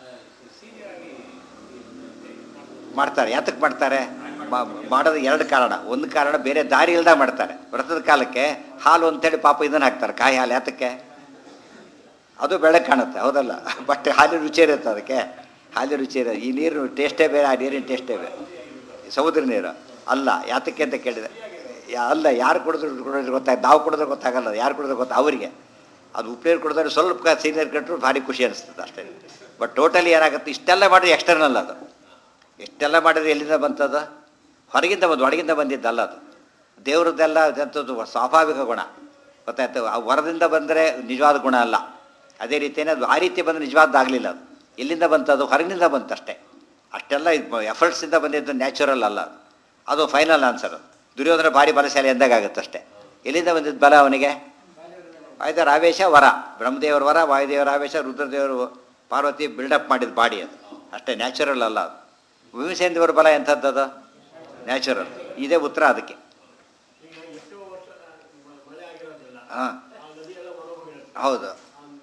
ಮಾಡ್ತಾರೆ ಯಾತಕ್ಕೆ ಮಾಡ್ತಾರೆ ಮಾ- ಮಾಡೋದು ಎರಡು ಕಾರಣ ಒಂದು ಕಾರಣ ಬೇರೆ ದಾರಿ ಇಲ್ದಾಗ ಮಾಡ್ತಾರೆ ವ್ರತದ ಕಾಲಕ್ಕೆ ಹಾಲು ಅಂತೇಳಿ ಪಾಪ ಇದನ್ನು ಹಾಕ್ತಾರೆ ಕಾಯಿ ಹಾಲು ಯಾತಕ್ಕೆ ಅದು ಬೆಳಗ್ಗೆ ಕಾಣುತ್ತೆ ಹೌದಲ್ಲ ಬಟ್ ಹಾಲಿನ ರುಚಿ ಇರುತ್ತೆ ಅದಕ್ಕೆ ಹಾಲಿನ ರುಚಿ ಇರುತ್ತೆ ಈ ನೀರು ಟೇಸ್ಟೇ ಬೇರೆ ಆ ನೀರಿನ ಟೇಸ್ಟೇ ಬೇರೆ ಸಮುದ್ರ ನೀರು ಅಲ್ಲ ಯಾತಕ್ಕೆ ಅಂತ ಕೇಳಿದೆ ಯಾ- ಅಲ್ಲ ಯಾರು ಕುಡಿದ್ರು ಕುಡಿದ್ರೆ ಗೊತ್ತಾಗ ನಾವು ಕುಡಿದ್ರೆ ಗೊತ್ತಾಗಲ್ಲ ಯಾರು ಕುಡಿದ್ರೆ ಗೊತ್ತಾ ಅವರಿಗೆ ಅದು ಉಪ್ಪೇರು ಕುಡಿದ್ರೆ ಸ್ವಲ್ಪ ಸೀನಿಯರ್ ಕಟ್ಟರು ಭಾರಿ ಖುಷಿ ಅನಿಸ್ತದೆ ಅಷ್ಟೇ ಬಟ್ ಟೋಟಲಿ ಏನಾಗುತ್ತೆ ಇಷ್ಟೆಲ್ಲ ಮಾಡಿದ್ರೆ ಎಕ್ಸ್ಟರ್ನಲ್ ಅದು ಎಷ್ಟೆಲ್ಲ ಮಾಡಿದ್ರೆ ಎಲ್ಲಿಂದ ಬಂತದು ಹೊರಗಿಂದ ಬಂದು ಒಳಗಿಂದ ಬಂದಿದ್ದಲ್ಲ ಅದು ದೇವ್ರದ್ದೆಲ್ಲ ಅದಂಥದ್ದು ಸ್ವಾಭಾವಿಕ ಗುಣ ಗೊತ್ತಾಯ್ತು ಆ ಹೊರದಿಂದ ಬಂದರೆ ನಿಜವಾದ ಗುಣ ಅಲ್ಲ ಅದೇ ರೀತಿಯೇ ಅದು ಆ ರೀತಿ ಬಂದರೆ ನಿಜವಾದ್ದಾಗಲಿಲ್ಲ ಅದು ಎಲ್ಲಿಂದ ಬಂತದು ಹೊರಗಿನಿಂದ ಬಂತಷ್ಟೇ ಅಷ್ಟೆಲ್ಲ ಎಫರ್ಟ್ಸಿಂದ ಬಂದಿದ್ದು ನ್ಯಾಚುರಲ್ ಅಲ್ಲ ಅದು ಅದು ಫೈನಲ್ ಆನ್ಸರ್ ದುರ್ಯೋಧನ ಭಾರಿ ಬಲಶಾಲಿ ಎಂದಾಗುತ್ತಷ್ಟೇ ಎಲ್ಲಿಂದ ಬಂದಿದ್ದು ಬಲ ಅವನಿಗೆ ವಾಯುದೇವರ ಆವೇಶ ವರ ಬ್ರಹ್ಮದೇವರ ವರ ವಾಯುದೇವರ ಆವೇಶ ರುದ್ರದೇವರು ಪಾರ್ವತಿ ಬಿಲ್ಡಪ್ ಮಾಡಿದ ಬಾಡಿ ಅದು ಅಷ್ಟೇ ನ್ಯಾಚುರಲ್ ಅಲ್ಲ ಅದು ಭೀಮಸೇನ ದೇವರ ಬಲ ಎಂಥದ್ದು ನ್ಯಾಚುರಲ್ ಇದೇ ಉತ್ತರ ಅದಕ್ಕೆ ಹಾಂ ಹೌದು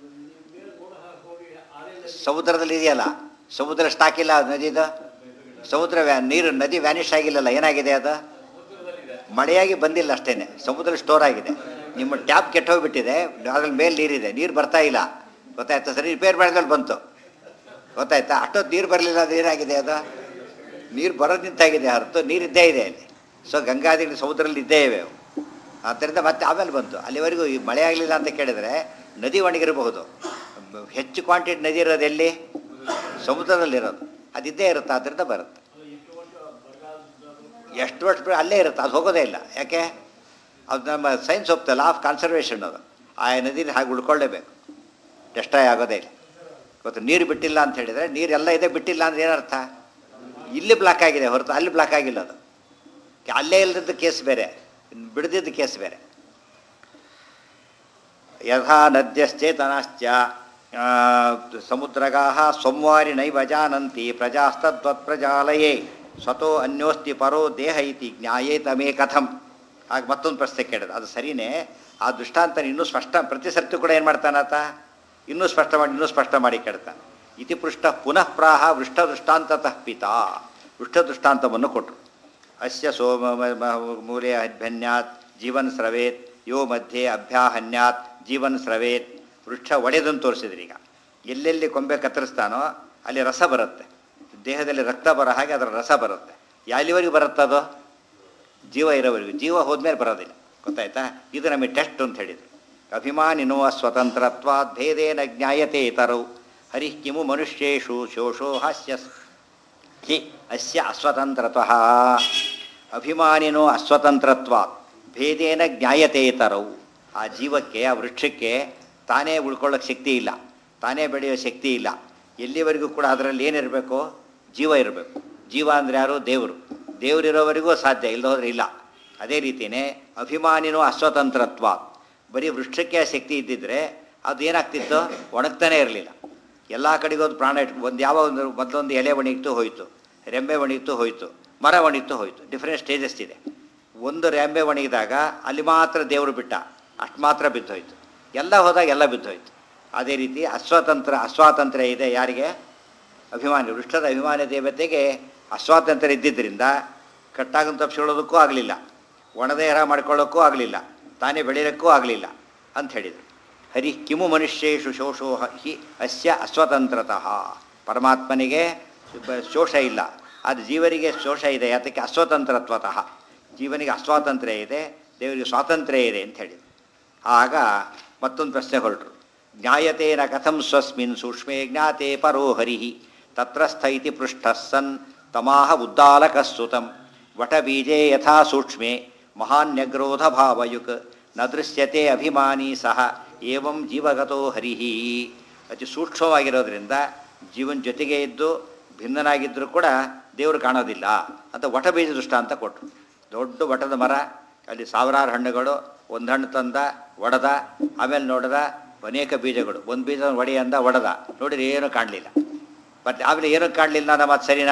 ಸಮುದ್ರದಲ್ಲಿ ಇದೆಯಲ್ಲ ಸಮುದ್ರ ಸ್ಟಾಕ್ ಇಲ್ಲ ಅದು ನದಿದು ಸಮುದ್ರ ವ್ಯಾ ನೀರು ನದಿ ವ್ಯಾನಿಷ್ ಆಗಿಲ್ಲಲ್ಲ ಏನಾಗಿದೆ ಅದು ಮಳೆಯಾಗಿ ಬಂದಿಲ್ಲ ಅಷ್ಟೇನೆ ಸಮುದ್ರ ಸ್ಟೋರ್ ಆಗಿದೆ ನಿಮ್ಮ ಟ್ಯಾಪ್ ಕೆಟ್ಟೋಗ್ಬಿಟ್ಟಿದೆ ಅದ್ರಲ್ಲಿ ಮೇಲೆ ನೀರಿದೆ ನೀರು ಬರ್ತಾ ಇಲ್ಲ ಗೊತ್ತಾಯ್ತಾ ಸರಿ ರಿಪೇರ್ ಮಾಡಿದ್ಮೇಲೆ ಬಂತು ಗೊತ್ತಾಯ್ತಾ ಅಷ್ಟೊತ್ತು ನೀರು ಬರಲಿಲ್ಲ ಅದು ಏನಾಗಿದೆ ಅದು ನೀರು ಬರೋದು ನಿಂತಾಗಿದೆ ಹೊರತು ನೀರಿದ್ದೇ ಇದೆ ಅಲ್ಲಿ ಸೊ ಗಂಗಾದಿ ಸಮುದ್ರದಲ್ಲಿ ಇದ್ದೇ ಇವೆ ಅವು ಆದ್ದರಿಂದ ಮತ್ತೆ ಆಮೇಲೆ ಬಂತು ಅಲ್ಲಿವರೆಗೂ ಈ ಮಳೆ ಆಗಲಿಲ್ಲ ಅಂತ ಕೇಳಿದರೆ ನದಿ ಒಣಗಿರಬಹುದು ಹೆಚ್ಚು ಕ್ವಾಂಟಿಟಿ ನದಿ ಇರೋದು ಎಲ್ಲಿ ಸಮುದ್ರದಲ್ಲಿರೋದು ಅದಿದ್ದೇ ಇರುತ್ತೆ ಆದ್ದರಿಂದ ಬರುತ್ತೆ ಎಷ್ಟು ವರ್ಷ ಬಿಟ್ಟು ಅಲ್ಲೇ ಇರುತ್ತೆ ಅದು ಹೋಗೋದೇ ಇಲ್ಲ ಯಾಕೆ ಅದು ನಮ್ಮ ಸೈನ್ಸ್ ಒಪ್ತಲ್ಲ ಲಾ ಆಫ್ ಕನ್ಸರ್ವೇಷನ್ ಅದು ಆ ನದಿನ ಹಾಗೆ ಉಳ್ಕೊಳ್ಳೇಬೇಕು ಡೆಸ್ಟ್ರಾಯ್ ಆಗೋದೇ ಇಲ್ಲ ಇವತ್ತು ನೀರು ಬಿಟ್ಟಿಲ್ಲ ಅಂತ ಹೇಳಿದರೆ ನೀರೆಲ್ಲ ಇದೆ ಬಿಟ್ಟಿಲ್ಲ ಅಂದ್ರೆ ಏನರ್ಥ ಇಲ್ಲಿ ಬ್ಲಾಕ್ ಆಗಿದೆ ಹೊರತು ಅಲ್ಲಿ ಬ್ಲಾಕ್ ಆಗಿಲ್ಲ ಅದು ಅಲ್ಲೇ ಇಲ್ಲದಿದ್ದ ಕೇಸ್ ಬೇರೆ ಬಿಡದಿದ್ದ ಕೇಸ್ ಬೇರೆ ಯಥಾ ನದ್ಯಶ್ಚೇತನಾಶ್ಚ ಸಮುದ್ರಗಾ ಸಂವಾರಿ ನೈವ ಜಾನಂತಿ ಪ್ರಜಾಸ್ತದ್ವತ್ ಪ್ರಜಾಲಯೇ ಸ್ವತೋ ಅನ್ಯೋಸ್ತಿ ಪರೋ ದೇಹ ಇತಿ ಜ್ಞಾಯೇತಮೇ ಕಥಂ ಆಗ ಮತ್ತೊಂದು ಪ್ರಶ್ನೆ ಕೇಳಿದ ಅದು ಸರಿನೇ ಆ ದೃಷ್ಟಾಂತ ಇನ್ನೂ ಸ್ಪಷ್ಟ ಪ್ರತಿ ಸರ್ತಿ ಕೂಡ ಏನು ಮಾಡ್ತಾನಾತ ಇನ್ನೂ ಸ್ಪಷ್ಟ ಮಾಡಿ ಇನ್ನೂ ಸ್ಪಷ್ಟ ಮಾಡಿ ಕೇಳ್ತಾನೆ ಇತಿ ಪೃಷ್ಟ ಪುನಃ ಪ್ರಾಹ ವೃಷ್ಟ ದೃಷ್ಟಾಂತತಃ ಪಿತಾ ವೃಷ್ಟ ದೃಷ್ಟಾಂತವನ್ನು ಕೊಟ್ಟರು ಅಸ್ಯ ಸೋಮ ಮೂಲೆ ಅಭ್ಯನ್ಯಾತ್ ಜೀವನ್ ಸ್ರವೇತ್ ಯೋ ಮಧ್ಯೆ ಅಭ್ಯಾಹನ್ಯಾತ್ ಜೀವನ್ ಸ್ರವೇತ್ ವೃಕ್ಷ ಒಡೆದನ್ನು ತೋರಿಸಿದ್ರಿ ಈಗ ಎಲ್ಲೆಲ್ಲಿ ಕೊಂಬೆ ಕತ್ತರಿಸ್ತಾನೋ ಅಲ್ಲಿ ರಸ ಬರುತ್ತೆ ದೇಹದಲ್ಲಿ ರಕ್ತ ಬರೋ ಹಾಗೆ ಅದರ ರಸ ಬರುತ್ತೆ ಎಲ್ಲಿವರೆಗೂ ಬರುತ್ತದೋ ಜೀವ ಇರೋವರೆಗೂ ಜೀವ ಹೋದ್ಮೇಲೆ ಬರೋದಿಲ್ಲ ಗೊತ್ತಾಯ್ತಾ ಇದು ನಮಗೆ ಟೆಸ್ಟ್ ಅಂತ ಹೇಳಿದರು ಅಭಿಮಾನಿನೋ ಸ್ವತಂತ್ರತ್ವಾದ್ ಭೇದೇನ ಜ್ಞಾಯತೆ ಇತರವು ಹರಿ ಕಿಮು ಮನುಷ್ಯೇಷು ಶೋಷೋ ಹಾಸ್ಯ ಹಿ ಅಸ್ಯ ಅಸ್ವತಂತ್ರತ್ವಃ ಅಭಿಮಾನಿನೋ ಅಸ್ವತಂತ್ರತ್ವಾತ್ ಭೇದೇನ ಜ್ಞಾಯತೆ ಇತರವು ಆ ಜೀವಕ್ಕೆ ಆ ವೃಕ್ಷಕ್ಕೆ ತಾನೇ ಉಳ್ಕೊಳ್ಳೋಕೆ ಶಕ್ತಿ ಇಲ್ಲ ತಾನೇ ಬೆಳೆಯೋ ಶಕ್ತಿ ಇಲ್ಲ ಎಲ್ಲಿವರೆಗೂ ಕೂಡ ಅದರಲ್ಲಿ ಏನಿರಬೇಕು ಜೀವ ಇರಬೇಕು ಜೀವ ಅಂದರೆ ಯಾರು ದೇವರು ದೇವರಿರೋವರೆಗೂ ಸಾಧ್ಯ ಇಲ್ಲದ ಹೋದ್ರೆ ಇಲ್ಲ ಅದೇ ರೀತಿಯೇ ಅಭಿಮಾನಿನೂ ಅಸ್ವತಂತ್ರತ್ವ ಬರೀ ವೃಕ್ಷಕ್ಕೆ ಆ ಶಕ್ತಿ ಇದ್ದಿದ್ರೆ ಅದು ಏನಾಗ್ತಿತ್ತು ಒಣಗ್ತಾನೆ ಇರಲಿಲ್ಲ ಎಲ್ಲ ಕಡೆಗೂ ಒಂದು ಪ್ರಾಣ ಇಟ್ಟು ಒಂದು ಯಾವ ಒಂದು ಮೊದಲೊಂದು ಎಲೆ ಒಣಗಿತು ಹೋಯಿತು ರೆಂಬೆ ಒಣಗಿತು ಹೋಯಿತು ಮರ ಒಣಗಿತು ಹೋಯಿತು ಡಿಫ್ರೆಂಟ್ ಸ್ಟೇಜಸ್ ಇದೆ ಒಂದು ರೆಂಬೆ ಒಣಗಿದಾಗ ಅಲ್ಲಿ ಮಾತ್ರ ದೇವರು ಬಿಟ್ಟ ಅಷ್ಟು ಮಾತ್ರ ಬಿದ್ದೋಯ್ತು ಎಲ್ಲ ಹೋದಾಗ ಎಲ್ಲ ಬಿದ್ದೋಯ್ತು ಅದೇ ರೀತಿ ಅಸ್ವಾತಂತ್ರ್ಯ ಅಸ್ವಾತಂತ್ರ್ಯ ಇದೆ ಯಾರಿಗೆ ಅಭಿಮಾನಿ ವೃಕ್ಷದ ಅಭಿಮಾನಿ ದೇವತೆಗೆ ಅಸ್ವಾತಂತ್ರ್ಯ ಇದ್ದಿದ್ದರಿಂದ ಕಟ್ಟಾಗಂತ ತಪ್ಪಿಸ್ಕೊಳ್ಳೋದಕ್ಕೂ ಆಗಲಿಲ್ಲ ಒಣದೇಹ ಮಾಡ್ಕೊಳ್ಳೋಕ್ಕೂ ಆಗಲಿಲ್ಲ ತಾನೇ ಬೆಳೆಯೋಕ್ಕೂ ಆಗಲಿಲ್ಲ ಅಂತ ಹೇಳಿದರು ಹರಿ ಕಿಮು ಮನುಷ್ಯೇಷು ಶೋಷೋ ಹಿ ಅಸ್ಯ ಅಸ್ವತಂತ್ರತಃ ಪರಮಾತ್ಮನಿಗೆ ಬ- ಶೋಷ ಇಲ್ಲ ಅದು ಜೀವರಿಗೆ ಶೋಷ ಇದೆ ಅದಕ್ಕೆ ಅಸ್ವತಂತ್ರತ್ವತಃ ಜೀವನಿಗೆ ಅಸ್ವಾತಂತ್ರ್ಯ ಇದೆ ದೇವರಿಗೆ ಸ್ವಾತಂತ್ರ್ಯ ಇದೆ ಅಂತ ಹೇಳಿದರು ಆಗ ಮತ್ತೊಂದು ಪ್ರಶ್ನೆ ಹೊರಟರು ಜ್ಞಾಯತೇನ ಕಥಂ ಸ್ವಸ್ಮಿನ್ ಸೂಕ್ಷ್ಮೇ ಜ್ಞಾತೆ ಪರೋ ಹರಿ ತತ್ರಸ್ಥ ಇತಿ ಪೃಷ್ಠಃ ಸನ್ ತಮಾಹ ಉದ್ದಾಲಕಸ್ತುತಂ ವಟಬೀಜೇ ಯಥಾ ಸೂಕ್ಷ್ಮೆ ಮಹಾನ್ಯಗ್ರೋಧ ಭಾವಯುಕ್ ನ ದೃಶ್ಯತೆ ಅಭಿಮಾನಿ ಸಹ ಏವಂ ಜೀವಗತೋ ಹರಿಹಿ ಅತಿ ಸೂಕ್ಷ್ಮವಾಗಿರೋದ್ರಿಂದ ಜೀವನ ಜೊತೆಗೆ ಇದ್ದು ಭಿನ್ನನಾಗಿದ್ದರೂ ಕೂಡ ದೇವರು ಕಾಣೋದಿಲ್ಲ ಅಂತ ವಟಬೀಜ ದೃಷ್ಟ ಅಂತ ಕೊಟ್ಟರು ದೊಡ್ಡ ವಟದ ಮರ ಅಲ್ಲಿ ಸಾವಿರಾರು ಹಣ್ಣುಗಳು ಒಂದು ಹಣ್ಣು ತಂದ ಒಡೆದ ಆಮೇಲೆ ನೋಡಿದ ಅನೇಕ ಬೀಜಗಳು ಒಂದು ಬೀಜ ಒಡೆ ಅಂದ ಒಡೆದ ನೋಡಿದ್ರೆ ಏನೂ ಕಾಣಲಿಲ್ಲ ಮತ್ತು ಆಮೇಲೆ ಏನೂ ಕಾಣಲಿಲ್ಲ ನಮ್ಮ ಮಾತು ಸರಿನಾ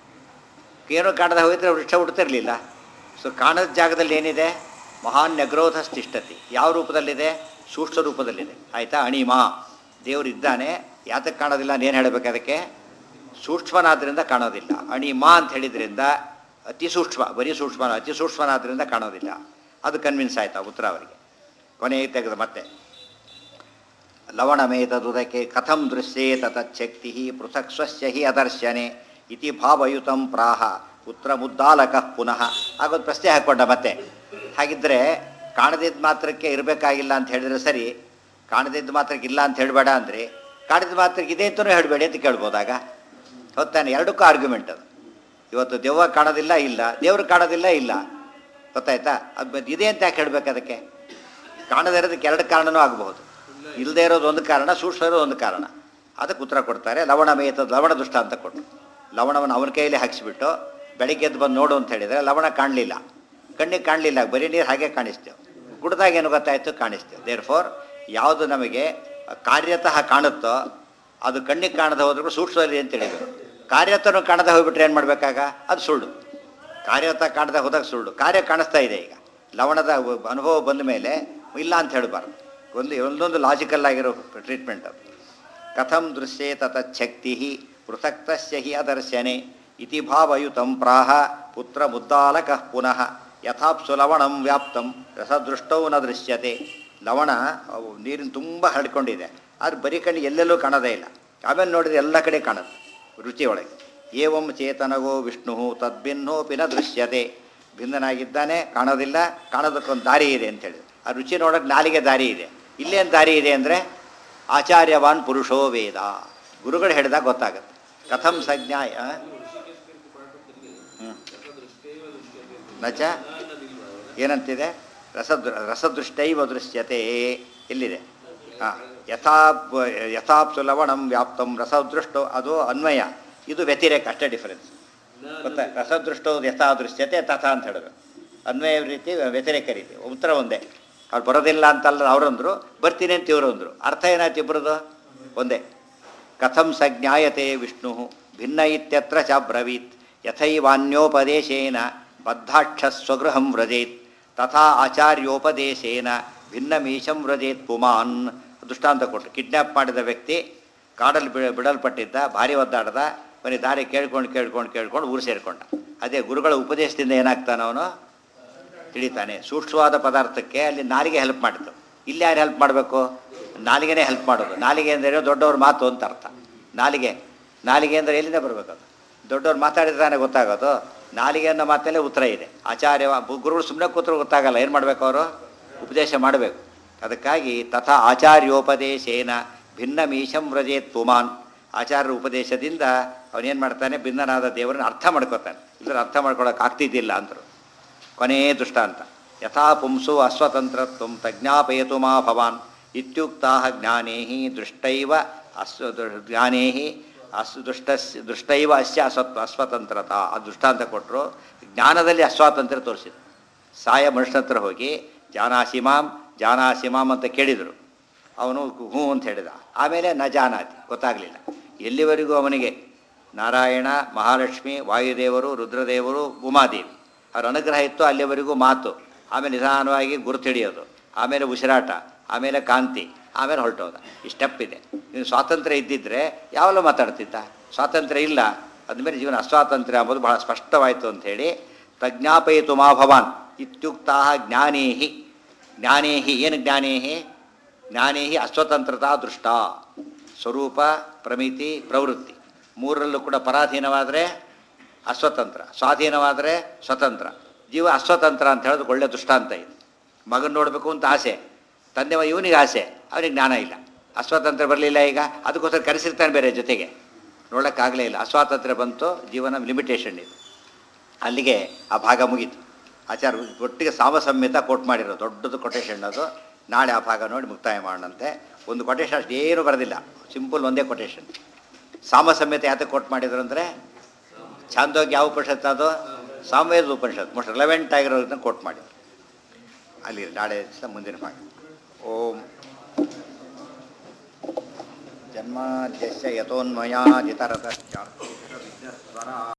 ಏನೂ ಕಾಣದ ಹೋಗಿದ್ರೆ ವೃಕ್ಷ ಹುಡ್ತಿರ್ಲಿಲ್ಲ ಸೊ ಕಾಣದ ಜಾಗದಲ್ಲಿ ಏನಿದೆ ಮಹಾನ್ ನಗ್ರೋಧ ಸ್ಥಿಷ್ಟತಿ ಯಾವ ರೂಪದಲ್ಲಿದೆ ಸೂಕ್ಷ್ಮ ರೂಪದಲ್ಲಿದೆ ಆಯಿತಾ ಅಣಿಮಾ ದೇವರಿದ್ದಾನೆ ಯಾತಕ್ಕೆ ಕಾಣೋದಿಲ್ಲ ಏನು ಹೇಳಬೇಕು ಅದಕ್ಕೆ ಸೂಕ್ಷ್ಮನಾದ್ರಿಂದ ಕಾಣೋದಿಲ್ಲ ಅಣಿಮಾ ಅಂತ ಹೇಳಿದ್ರಿಂದ ಅತಿ ಸೂಕ್ಷ್ಮ ಬರೀ ಸೂಕ್ಷ್ಮ ಅಲ್ಲ, ಅತಿ ಸೂಕ್ಷ್ಮನಾದ್ರಿಂದ ಕಾಣೋದಿಲ್ಲ ಅದು ಕನ್ವಿನ್ಸ್ ಆಯ್ತಾ ಉತ್ತರ ಅವರಿಗೆ ಕೊನೆಗೆ ತೆಗೆದು ಮತ್ತೆ ಲವಣಮೇತದುದಕ್ಕೆ ಕಥಂ ದೃಶ್ಯೇತ ತಚ್ಛಕ್ತಿ ಪೃಥಕ್ ಸ್ವಸ್ಯ ಹಿ ಅದರ್ಶನೆ ಇತಿ ಭಾವಯುತಂ ಪ್ರಾಹ ಪುತ್ರ ಮುದ್ದಾಲಕ ಪುನಃ ಆಗೊಂದು ಪ್ರಶ್ನೆ ಹಾಕ್ಕೊಂಡ ಮತ್ತೆ ಹಾಗಿದ್ದರೆ ಕಾಣದಿದ್ದ ಮಾತ್ರಕ್ಕೆ ಇರಬೇಕಾಗಿಲ್ಲ ಅಂತ ಹೇಳಿದ್ರೆ ಸರಿ ಕಾಣದಿದ್ದ ಮಾತ್ರಕ್ಕೆ ಇಲ್ಲ ಅಂತ ಹೇಳಬೇಡ ಅಂದರೆ ಕಾಣದಿದ್ದ ಮಾತ್ರಕ್ಕೆ ಇದೆ ಅಂತಲೂ ಹೇಳಬೇಡಿ ಅಂತ ಕೇಳ್ಬೋದಾಗ ಹೊತ್ತಾನೆ ಎರಡಕ್ಕೂ ಆರ್ಗ್ಯುಮೆಂಟ್ ಅದು ಇವತ್ತು ದೆವ್ವ ಕಾಣೋದಿಲ್ಲ ಇಲ್ಲ ದೇವ್ರು ಕಾಣೋದಿಲ್ಲ ಇಲ್ಲ ಗೊತ್ತಾಯ್ತಾ ಅದು ಮತ್ತೆ ಇದೆ ಅಂತ ಯಾಕೆ ಹೇಳ್ಬೇಕು ಅದಕ್ಕೆ ಕಾಣದೇ ಇರೋದಕ್ಕೆ ಎರಡು ಕಾರಣನೂ ಆಗಬಹುದು ಇಲ್ಲದೇ ಇರೋದು ಒಂದು ಕಾರಣ ಸೂಕ್ಷ್ಮ ಇರೋದು ಒಂದು ಕಾರಣ ಅದಕ್ಕೆ ಉತ್ತರ ಕೊಡ್ತಾರೆ ಲವಣ ಮೇಯತ ಲವಣ ದುಷ್ಟ ಅಂತ ಕೊಟ್ಟರು ಲವಣವನ್ನು ಅವನ ಕೈಯಲ್ಲಿ ಹಾಕಿಸ್ಬಿಟ್ಟು ಬೆಳಿಗ್ಗೆ ಎದ್ದು ಬಂದು ನೋಡು ಅಂತ ಹೇಳಿದರೆ ಲವಣ ಕಾಣಲಿಲ್ಲ ಕಣ್ಣಿಗೆ ಕಾಣಲಿಲ್ಲ ಬರೀ ನೀರು ಹಾಗೆ ಕಾಣಿಸ್ತೇವೆ ಕುಡ್ದಾಗ ಏನು ಗೊತ್ತಾಯಿತು ಕಾಣಿಸ್ತೇವೆ ದೇರ್ ಫೋರ್ ಯಾವುದು ನಮಗೆ ಕಾರ್ಯತಃ ಕಾಣುತ್ತೋ ಅದು ಕಣ್ಣಿಗೆ ಕಾಣದೆ ಹೋದ್ರೂ ಸೂಕ್ಷ್ಮದಲ್ಲಿ ಅಂತ ಹೇಳಿದ್ರು ಕಾರ್ಯತನು ಕಾಣದೆ ಹೋಗ್ಬಿಟ್ರೆ ಏನು ಮಾಡಬೇಕಾಗ ಅದು ಸುಳ್ಳು ಕಾರ್ಯತ ಕಾಣದೆ ಹೋದಾಗ ಸುಳ್ಳು ಕಾರ್ಯ ಕಾಣಿಸ್ತಾ ಇದೆ ಈಗ ಲವಣದ ಅನುಭವ ಬಂದ ಮೇಲೆ ಇಲ್ಲ ಅಂತ ಹೇಳಬಾರ್ದು ಒಂದು ಒಂದೊಂದು ಲಾಜಿಕಲ್ ಆಗಿರೋ ಟ್ರೀಟ್ಮೆಂಟ್ ಅದು ಕಥಂ ದೃಶ್ಯೇತ ತಚ್ಛಕ್ತಿ ಪೃಥಕ್ತಸ್ಯ ಹಿ ಅದರ್ಶನೆ ಇತಿ ಭಾವಯುತಂ ಪ್ರಾಹ ಪುತ್ರ ಮುದ್ದಾಲಕಃ ಪುನಃ ಯಥಾಪ್ಸು ಲವಣಂ ವ್ಯಾಪ್ತಂ ರಸದೃಷ್ಟೌ ನ ದೃಶ್ಯತೆ ಲವಣ ಅವು ನೀರಿನ ತುಂಬ ಹರಡ್ಕೊಂಡಿದೆ ಆದ್ರೆ ಬರೀ ಕಣ್ಣು ಎಲ್ಲೆಲ್ಲೂ ಕಾಣೋದೇ ಇಲ್ಲ ಆಮೇಲೆ ನೋಡಿದ್ರೆ ಎಲ್ಲ ಕಡೆ ಕಾಣುತ್ತೆ ರುಚಿ ಒಳಗೆ ಏವಂ ಚೇತನಗೋ ವಿಷ್ಣು ತದ್ಭಿನ್ನೋಪಿ ನ ದೃಶ್ಯತೆ ಭಿನ್ನನಾಗಿದ್ದಾನೆ ಕಾಣೋದಿಲ್ಲ ಕಾಣೋದಕ್ಕೊಂದು ದಾರಿ ಇದೆ ಅಂತ ಹೇಳಿದ್ರು ಆ ರುಚಿ ನೋಡೋಕೆ ನಾಲಿಗೆ ದಾರಿ ಇದೆ ಇಲ್ಲೇನು ದಾರಿ ಇದೆ ಅಂದರೆ ಆಚಾರ್ಯವಾನ್ ಪುರುಷೋ ವೇದ ಗುರುಗಳು ಹೇಳಿದಾಗ ಗೊತ್ತಾಗುತ್ತೆ ಕಥಂ ಸಂಜ್ಞಾಯ ಹ್ಞೂ ನಚ ಏನಂತಿದೆ ರಸದೃ ರಸದೃಷ್ಟೈವ ದೃಶ್ಯತೆ ಎಲ್ಲಿದೆ ಹಾಂ ಯಥಾ ಯಥಾಪ್ಸು ಲವಣಂ ವ್ಯಾಪ್ತಂ ರಸದೃಷ್ಟೋ ಅದು ಅನ್ವಯ ಇದು ವ್ಯತಿರೇಕ ಅಷ್ಟೇ ಡಿಫರೆನ್ಸ್ ಗೊತ್ತಾ ರಸದೃಷ್ಟೋ ಯಥಾ ದೃಶ್ಯತೆ ತಥಾ ಅಂತ ಹೇಳಬೇಕು ಅನ್ವಯ ರೀತಿ ವ್ಯತಿರೇಕ ರೀತಿ ಉತ್ತರ ಒಂದೇ ಅವ್ರು ಬರೋದಿಲ್ಲ ಅಂತಲ್ಲ ಅವರಂದ್ರು ಬರ್ತೀನಿ ಅಂತ ಇವರು ಅಂದರು ಅರ್ಥ ಏನಾಯ್ತು ಇಬ್ಬರದು ಒಂದೇ ಕಥಂ ಸ ಜ್ಞಾಯತೆ ವಿಷ್ಣು ಭಿನ್ನ ಇತ್ಯತ್ರ ಚ ಬ್ರವೀತ್ ಯಥೈವಾನ್ಯೋಪದೇಶೇನ ಬದ್ಧಾಕ್ಷ ಸ್ವಗೃಹಂ ವ್ರಜೇತ್ ತಥಾ ಆಚಾರ್ಯೋಪದೇಶೇನ ಭಿನ್ನಮೀಶಂ ವ್ರಜೇತ್ ಪುಮಾನ್ ದೃಷ್ಟಾಂತ ಕೊಟ್ಟು ಕಿಡ್ನ್ಯಾಪ್ ಮಾಡಿದ ವ್ಯಕ್ತಿ ಕಾಡಲ್ಲಿ ಬಿ ಬಿಡಲ್ಪಟ್ಟಿದ್ದ ಭಾರಿ ಒದ್ದಾಡ್ದ ಬರೀ ದಾರಿ ಕೇಳ್ಕೊಂಡು ಕೇಳ್ಕೊಂಡು ಕೇಳ್ಕೊಂಡು ಊರು ಸೇರಿಕೊಂಡ ಅದೇ ಗುರುಗಳ ಉಪದೇಶದಿಂದ ಏನಾಗ್ತಾನೆ ಅವನು ತಿಳಿತಾನೆ ಸೂಕ್ಷ್ಮವಾದ ಪದಾರ್ಥಕ್ಕೆ ಅಲ್ಲಿ ನಾಲಿಗೆ ಹೆಲ್ಪ್ ಮಾಡಿತು ಇಲ್ಲಿ ಯಾರು ಹೆಲ್ಪ್ ಮಾಡಬೇಕು ನಾಲಿಗೆನೇ ಹೆಲ್ಪ್ ಮಾಡೋದು ನಾಲಿಗೆ ಅಂದರೆ ದೊಡ್ಡವ್ರ ಮಾತು ಅಂತ ಅರ್ಥ ನಾಲಿಗೆ ನಾಲಿಗೆ ಅಂದರೆ ಎಲ್ಲಿಂದ ಬರಬೇಕು ಅದು ದೊಡ್ಡವ್ರು ಮಾತಾಡಿದ್ರೆ ತಾನೇ ಗೊತ್ತಾಗೋದು ನಾಲಿಗೆ ಅನ್ನೋ ಮಾತಲ್ಲೇ ಉತ್ತರ ಇದೆ ಆಚಾರ್ಯ ಗುರುಗಳು ಸುಮ್ಮನೆ ಕೂತ್ರು ಗೊತ್ತಾಗಲ್ಲ ಏನು ಮಾಡಬೇಕು ಅವರು ಉಪದೇಶ ಮಾಡಬೇಕು ಅದಕ್ಕಾಗಿ ತಥಾ ಆಚಾರ್ಯೋಪದೇಶೇನ ಭಿನ್ನ ಮೀಶಂ ವ್ರಜೇತ್ ಪುಮಾನ್ ಆಚಾರ್ಯರ ಉಪದೇಶದಿಂದ ಅವನೇನು ಮಾಡ್ತಾನೆ ಭಿನ್ನನಾದ ದೇವರನ್ನ ಅರ್ಥ ಮಾಡ್ಕೋತಾನೆ ಇಲ್ಲದ್ರೆ ಅರ್ಥ ಮಾಡ್ಕೊಳಕ್ಕೆ ಆಗ್ತಿದ್ದಿಲ್ಲ ಅಂತರು ಕೊನೆಯೇ ದೃಷ್ಟಾಂತ ಯಥಾ ಪುಂಸು ಅಸ್ವತಂತ್ರತ್ವ ತಜ್ಞಾಪಯತು ಮಾ ಭವಾನ್ ಇತ್ಯುಕ್ತಾ ಜ್ಞಾನೇ ದೃಷ್ಟೈವ ಅಸ್ವ ಜ್ಞಾನೇ ಅಸ್ ದುಷ್ಟಸ್ ದೃಷ್ಟೈವ ಅಸ್ಯ ಅಸ್ವತ್ ಅಸ್ವತಂತ್ರತಾ ಆ ದೃಷ್ಟಾಂತ ಕೊಟ್ಟರು ಜ್ಞಾನದಲ್ಲಿ ಅಸ್ವಾತಂತ್ರ್ಯ ತೋರಿಸಿದ್ರು ಸಾಯ ಮನುಷ್ಯನ ಹತ್ರ ಹೋಗಿ ಜಾನಾಸಿ ಮಾಂ ಜಾನಾಸಿ ಮಾಂ ಅಂತ ಕೇಳಿದರು ಅವನು ಹ್ಞೂ ಅಂತ ಹೇಳಿದ ಆಮೇಲೆ ನ ಜಾನಾತಿ ಗೊತ್ತಾಗಲಿಲ್ಲ ಎಲ್ಲಿವರೆಗೂ ಅವನಿಗೆ ನಾರಾಯಣ ಮಹಾಲಕ್ಷ್ಮಿ ವಾಯುದೇವರು ರುದ್ರದೇವರು ಉಮಾದೇವಿ ಅವ್ರ ಅನುಗ್ರಹ ಇತ್ತು ಅಲ್ಲಿವರೆಗೂ ಮಾತು ಆಮೇಲೆ ನಿಧಾನವಾಗಿ ಗುರುತು ಹಿಡಿಯೋದು ಆಮೇಲೆ ಉಸಿರಾಟ ಆಮೇಲೆ ಕಾಂತಿ ಆಮೇಲೆ ಹೊರಟೋದ ಈ ಸ್ಟೆಪ್ ಇದೆ ಇನ್ನು ಸ್ವಾತಂತ್ರ್ಯ ಇದ್ದಿದ್ದರೆ ಯಾವಲ್ಲ ಮಾತಾಡ್ತಿದ್ದ ಸ್ವಾತಂತ್ರ್ಯ ಇಲ್ಲ ಅದ್ಮೇಲೆ ಜೀವನ ಅಸ್ವಾತಂತ್ರ್ಯ ಅಂಬೋದು ಬಹಳ ಸ್ಪಷ್ಟವಾಯಿತು ಅಂಥೇಳಿ ತಜ್ಞಾಪಯಿತು ಮಾ ಭವಾನ್ ಇತ್ಯುಕ್ತಾ ಜ್ಞಾನೇಹಿ ಜ್ಞಾನೇಹಿ ಏನು ಜ್ಞಾನೇಹಿ ಜ್ಞಾನೇಹಿ ಅಸ್ವತಂತ್ರತಾ ದೃಷ್ಟ ಸ್ವರೂಪ ಪ್ರಮಿತಿ ಪ್ರವೃತ್ತಿ ಮೂರರಲ್ಲೂ ಕೂಡ ಪರಾಧೀನವಾದರೆ ಅಸ್ವತಂತ್ರ ಸ್ವಾಧೀನವಾದರೆ ಸ್ವತಂತ್ರ ಜೀವ ಅಸ್ವತಂತ್ರ ಅಂತ ಹೇಳೋದು ಒಳ್ಳೆ ದೃಷ್ಟಾಂತ ಇದು ಮಗನ ನೋಡಬೇಕು ಅಂತ ಆಸೆ ತಂದೆ ಇವನಿಗೆ ಆಸೆ ಅವನಿಗೆ ಜ್ಞಾನ ಇಲ್ಲ ಅಸ್ವಾತಂತ್ರ್ಯ ಬರಲಿಲ್ಲ ಈಗ ಅದಕ್ಕೋಸ್ಕರ ಕರೆಸಿರ್ತಾನೆ ಬೇರೆ ಜೊತೆಗೆ ನೋಡೋಕ್ಕಾಗಲೇ ಇಲ್ಲ ಅಸ್ವಾತಂತ್ರ್ಯ ಬಂತು ಜೀವನ ಲಿಮಿಟೇಷನ್ ಇದು ಅಲ್ಲಿಗೆ ಆ ಭಾಗ ಮುಗೀತು ಆಚಾರ ಒಟ್ಟಿಗೆ ಸಾಮಸಮ್ಯತ ಕೋಟ್ ಮಾಡಿರೋ ದೊಡ್ಡದು ಕೊಟೇಶನ್ ಅದು ನಾಳೆ ಆ ಭಾಗ ನೋಡಿ ಮುಕ್ತಾಯ ಮಾಡೋಣಂತೆ ಒಂದು ಕೊಟೇಶನ್ ಅಷ್ಟು ಏನೂ ಬರೋದಿಲ್ಲ ಸಿಂಪಲ್ ಒಂದೇ ಕೊಟೇಶನ್ ಸಾಮಸಮ್ಯತೆ ಯಾತಕ್ಕೆ ಕೋಟ್ ಮಾಡಿದ್ರು ಅಂದರೆ ಛಾಂದೋಗಿ ಯಾವ ಉಪನಿಷತ್ತು ಅದು ಸಾಮವೇದ ಉಪನಿಷತ್ ಮೋಸ್ಟ್ ರಿಲೆವೆಂಟ್ ಆಗಿರೋದನ್ನ ಕೋಟ್ ಮಾಡಿ ಅಲ್ಲಿ ನಾಳೆ ದಿವಸ ಮುಂದಿನ ಭಾಗ ಓಂ ಜನ್ಮಾದ್ಯಸ್ಯ ಯಥೋನ್ಮಯಾದಿತರತಶ್ಚಾರ್ಥೇಶ್ವರ